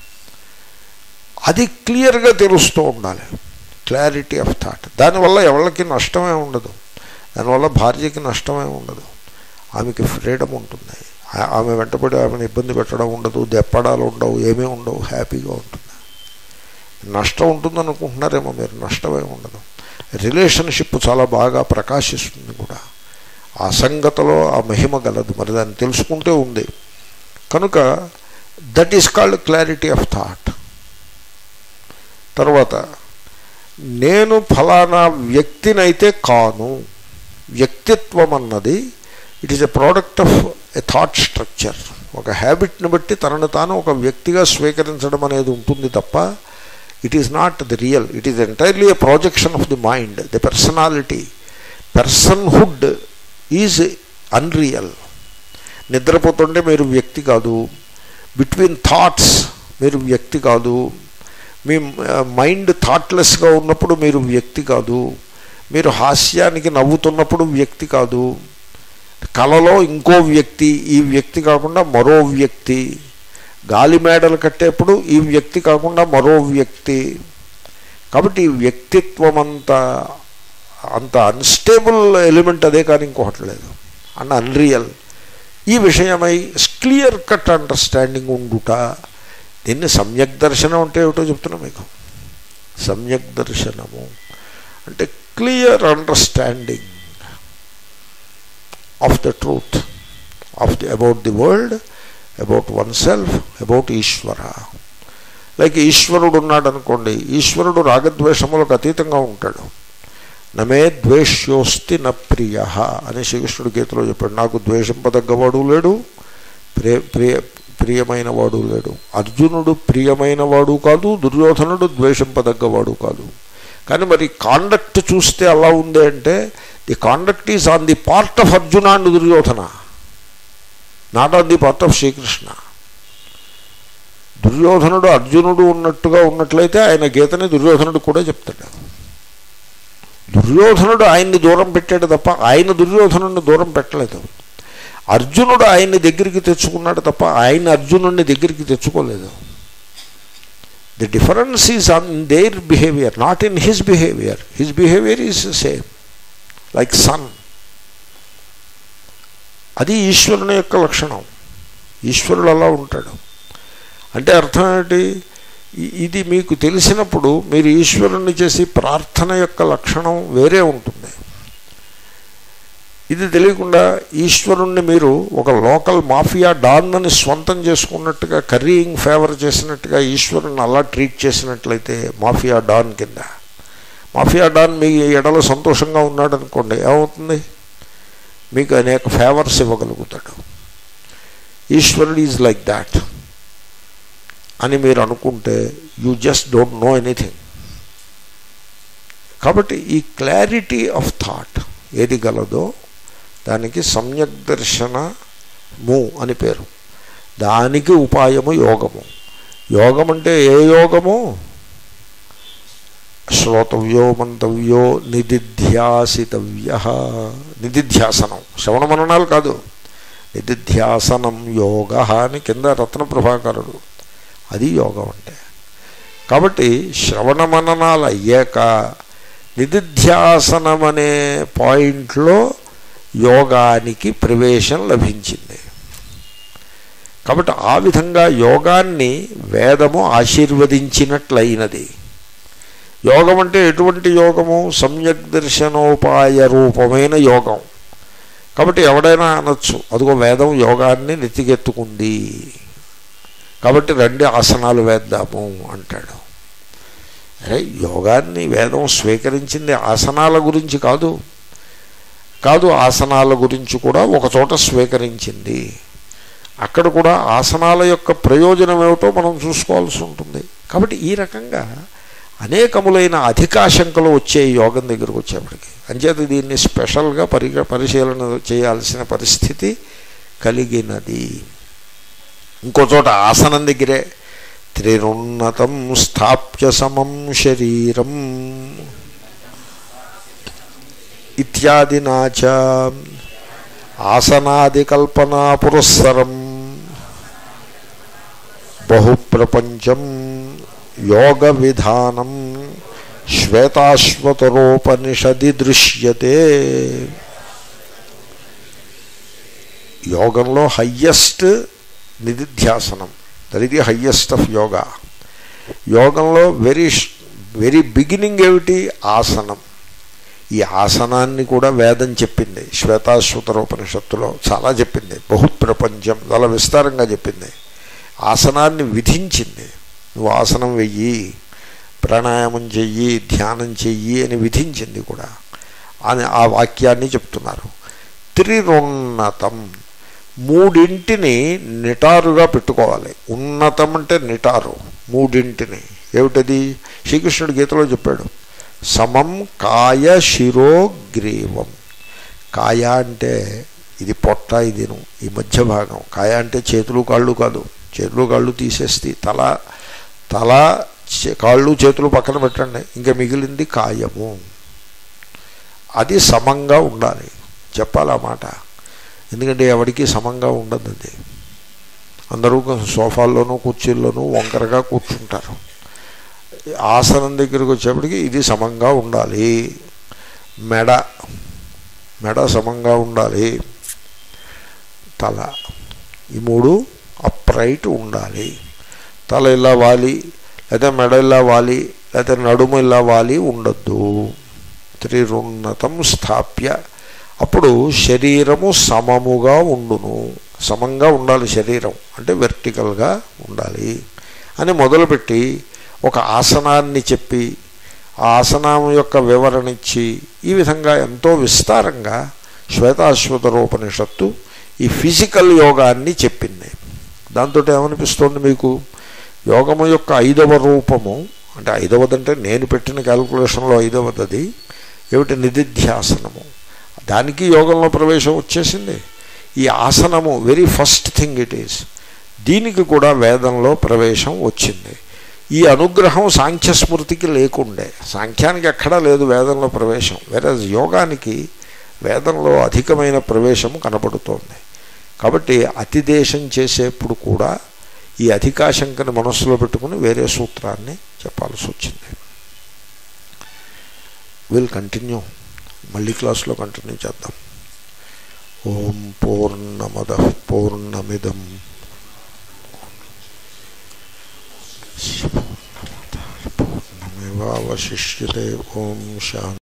అది క్లియర్గా తెలుస్తూ ఉండాలి క్లారిటీ ఆఫ్ థాట్ దానివల్ల ఎవరికి నష్టమే ఉండదు దానివల్ల భార్యకి నష్టమే ఉండదు ఆమెకి ఫ్రీడమ్ ఉంటుంది ఆమె వెంటబడి ఆమెను ఇబ్బంది పెట్టడం ఉండదు దెప్పడాలు ఉండవు ఏమీ ఉండవు హ్యాపీగా ఉంటుంది నష్టం ఉంటుంది అనుకుంటున్నారేమో మీరు నష్టమే ఉండదు రిలేషన్షిప్ చాలా బాగా ప్రకాశిస్తుంది కూడా ఆ సంగతలో ఆ మహిమ గలదు మరి దాన్ని తెలుసుకుంటే ఉంది కనుక that is called clarity of thought తర్వాత నేను ఫలానా వ్యక్తినైతే కాను వ్యక్తిత్వం అన్నది it is a product of a thought structure ఒక హ్యాబిట్ని బట్టి తనను తాను ఒక వ్యక్తిగా స్వీకరించడం అనేది ఉంటుంది తప్ప it is not the real it is entirely a projection of the mind the personality personhood is unreal నిద్రపోతుంటే మీరు వ్యక్తి కాదు బిట్వీన్ థాట్స్ మీరు వ్యక్తి కాదు మీ మైండ్ థాట్లెస్గా ఉన్నప్పుడు మీరు వ్యక్తి కాదు మీరు హాస్యానికి నవ్వుతున్నప్పుడు వ్యక్తి కాదు కళలో ఇంకో వ్యక్తి ఈ వ్యక్తి కాకుండా మరో వ్యక్తి గాలి మేడలు కట్టేప్పుడు ఈ వ్యక్తి కాకుండా మరో వ్యక్తి కాబట్టి ఈ వ్యక్తిత్వం అంత అంత అన్స్టేబుల్ ఎలిమెంట్ అదే కానీ ఇంకొకటి లేదు అండ్ అన్రియల్ ఈ విషయమై క్లియర్ కట్ అండర్స్టాండింగ్ ఉండుట దీన్ని సమ్యక్ దర్శనం అంటే ఏమిటో చెప్తున్నా మీకు సమ్యక్ దర్శనము అంటే clear understanding of the truth of the about the world about oneself about Ishwara like ఈశ్వరుడు ఉన్నాడు అనుకోండి ఈశ్వరుడు రాగద్వేషములకు అతీతంగా ఉంటాడు నమే ద్వేష్యోస్తి న ప్రియ అని శ్రీకృష్ణుడు గీతలో చెప్పాడు నాకు ద్వేషింపదగ్గవాడు లేడు ప్రియ ప్రియ ప్రియమైన వాడు లేడు అర్జునుడు ప్రియమైన వాడు కాదు దుర్యోధనుడు ద్వేషింపదగ్గవాడు కాదు కానీ మరి కాండక్ట్ చూస్తే అలా ఉంది అంటే the conduct is on the part of Arjuna and Duryodhana not on the part of Srikrishna దుర్యోధనుడు అర్జునుడు ఉన్నట్టుగా ఉన్నట్లయితే ఆయన గీతని దుర్యోధనుడు కూడా చెప్తాడు దుర్యోధనుడు ఆయన్ని దూరం పెట్టాడు తప్ప ఆయన దుర్యోధనుడిని దూరం పెట్టలేదు అర్జునుడు ఆయన్ని దగ్గరికి తెచ్చుకున్నాడు తప్ప ఆయన అర్జునుడిని దగ్గరికి తెచ్చుకోలేదు the difference is on their behaviour not in his behaviour his behaviour is same like sun అది ఈశ్వరుని యొక్క లక్షణం ఈశ్వరుడు అలా ఉంటాడు అంటే అర్థం ఏంటి ఇ- ఇది మీకు తెలిసినప్పుడు మీరు ఈశ్వరుణ్ణి చేసి ప్రార్థన యొక్క లక్షణం వేరే ఉంటుంది ఇది తెలియకుండా ఈశ్వరుణ్ణి మీరు ఒక లోకల్ మాఫియా డాన్నని స్వంతం చేసుకున్నట్టుగా కర్రీయింగ్ ఫేవర్ చేసినట్టుగా ఈశ్వరుని అలా ట్రీట్ చేసినట్లయితే మాఫియా డాన్ కింద మాఫియా డాన్ మీ ఎడలో సంతోషంగా ఉన్నాడు అనుకోండి ఏమవుతుంది మీకు అనేక ఫేవర్స్ ఇవ్వగలుగుతాడు ఈశ్వరుడు ఈజ్ లైక్ దాట్ అని మీరు అనుకుంటే you just don't know anything కాబట్టి ఈ క్లారిటీ ఆఫ్ థాట్ ఏది గలదో దానికి సమ్యక్ దర్శనము అని పేరు దానికి ఉపాయము యోగము యోగం అంటే ఏ యోగము శ్రోతవ్యో మంతవ్యో నిదిధ్యాసితవ్య నిదిధ్యాసనం శ్రవణ మననాలు కాదు నిదిధ్యాసనం యోగ అని కింద రత్న ప్రభాకరుడు అది యోగం అంటే కాబట్టి శ్రవణ మననాలు అయ్యాక నిదిధ్యాసనం అనే పాయింట్లో యోగానికి ప్రవేశం లభించింది కాబట్టి ఆ విధంగా యోగాన్ని వేదము ఆశీర్వదించినట్లయినది యోగం అంటే ఎటువంటి యోగము సమ్యక్ దర్శనోపాయ రూపమైన యోగం కాబట్టి ఎవడైనా అనొచ్చు అదిగో వేదం యోగాన్ని నెత్తికెత్తుకుంది కాబట్టి రెండు ఆసనాలు వేద్దాము అంటాడు అరే యోగాన్ని వేదం స్వీకరించింది ఆసనాల గురించి కాదు కాదు ఆసనాల గురించి కూడా ఒక చోట స్వీకరించింది అక్కడ కూడా ఆసనాల యొక్క ప్రయోజనం ఏమిటో మనం చూసుకోవాల్సి ఉంటుంది కాబట్టి ఈ రకంగా అనేకములైన అధికాశంకలు వచ్చే యోగం దగ్గరకు వచ్చేప్పటికి అంచేత దీన్ని స్పెషల్గా పరిగ పరిశీలన చేయాల్సిన పరిస్థితి కలిగినది ఇంకో చోట ఆసనం దగ్గరే త్రిరున్నతం స్థాప్య సమం శరీరం ఇత్యాదినాచ ఆసనాదికల్పనా పురస్సరం బహుప్రపంచం యోగ విధానం శ్వేతాశ్వతరోపనిషది దృశ్యతే యోగంలో హయ్యెస్ట్ నిధిధ్యాసనం దట్ ఇది హయ్యెస్ట్ ఆఫ్ యోగా యోగంలో వెరీ వెరీ బిగినింగ్ ఏమిటి ఆసనం ఈ ఆసనాన్ని కూడా వేదం చెప్పింది శ్వేతాశ్వతరోపనిషత్తులో చాలా చెప్పింది బహుప్రపంచం చాలా విస్తారంగా చెప్పింది ఆసనాన్ని విధించింది నువ్వు ఆసనం వెయ్యి ప్రాణాయామం చెయ్యి ధ్యానం చెయ్యి అని విధించింది కూడా అని ఆ వాక్యాన్ని చెప్తున్నారు త్రిరున్నతం మూడింటిని నిటారుగా పెట్టుకోవాలి ఉన్నతం అంటే నిటారు మూడింటిని ఏమిటది శ్రీకృష్ణుడు గీతలో చెప్పాడు సమం కాయ శిరో గ్రీవం కాయ అంటే ఇది పొట్ట ఇది ఈ మధ్య భాగం కాయ అంటే చేతులు కాళ్ళు కాదు చేతులు కాళ్ళు తీసేస్తే తల తల చే- కాళ్ళు చేతులు పక్కన పెట్టండి ఇంకా మిగిలింది కాయము అది సమంగా ఉండాలి చెప్పాలి ఆ మాట ఎందుకంటే ఎవరికి సమంగా ఉండదు అది అందరూ సోఫాల్లోనూ కుర్చీల్లోనూ వంకరగా కూర్చుంటారు ఆసనం దగ్గరికి వచ్చేప్పటికి ఇది సమంగా ఉండాలి మెడ మెడ సమంగా ఉండాలి తల ఈ మూడు అప్రైట్ ఉండాలి తల ఇలా వాలి లేదా మెడ ఇలా వాలి లేదా నడుము ఇలా వాలి ఉండొద్దు త్రిరున్నతం స్థాప్య అప్పుడు శరీరము సమముగా ఉండును సమంగా ఉండాలి శరీరం అంటే వెర్టికల్గా ఉండాలి అని మొదలుపెట్టి ఒక ఆసనాన్ని చెప్పి ఆ ఆసనం యొక్క వివరణ ఇచ్చి ఈ విధంగా ఎంతో విస్తారంగా శ్వేతాశ్వతరోపనిషత్తు ఈ ఫిజికల్ యోగాన్ని చెప్పింది దాంతో ఏమనిపిస్తోంది మీకు యోగము యొక్క ఐదవ రూపము అంటే ఐదవదంటే నేను పెట్టిన క్యాల్కులేషన్లో ఐదవది అది ఏమిటి నిధిధ్యాసనము దానికి యోగంలో ప్రవేశం వచ్చేసింది ఈ ఆసనము very first thing it is దీనికి కూడా వేదంలో ప్రవేశం వచ్చింది ఈ అనుగ్రహం సాంఖ్య స్మృతికి లేకుండే సాంఖ్యానికి ఎక్కడా లేదు వేదంలో ప్రవేశం వేరే యోగానికి వేదంలో అధికమైన ప్రవేశము కనపడుతోంది కాబట్టి అతిదేశం చేసేప్పుడు కూడా ఈ అధికాశంకని మనస్సులో పెట్టుకుని వేరే సూత్రాన్ని చెప్పాల్సి వచ్చింది విల్ కంటిన్యూ మళ్ళీ క్లాస్లో కంటిన్యూ చేద్దాం ఓం పూర్ణమద పూర్ణమిదం పూర్ణమివావశిష్యతే ఓం శాంతి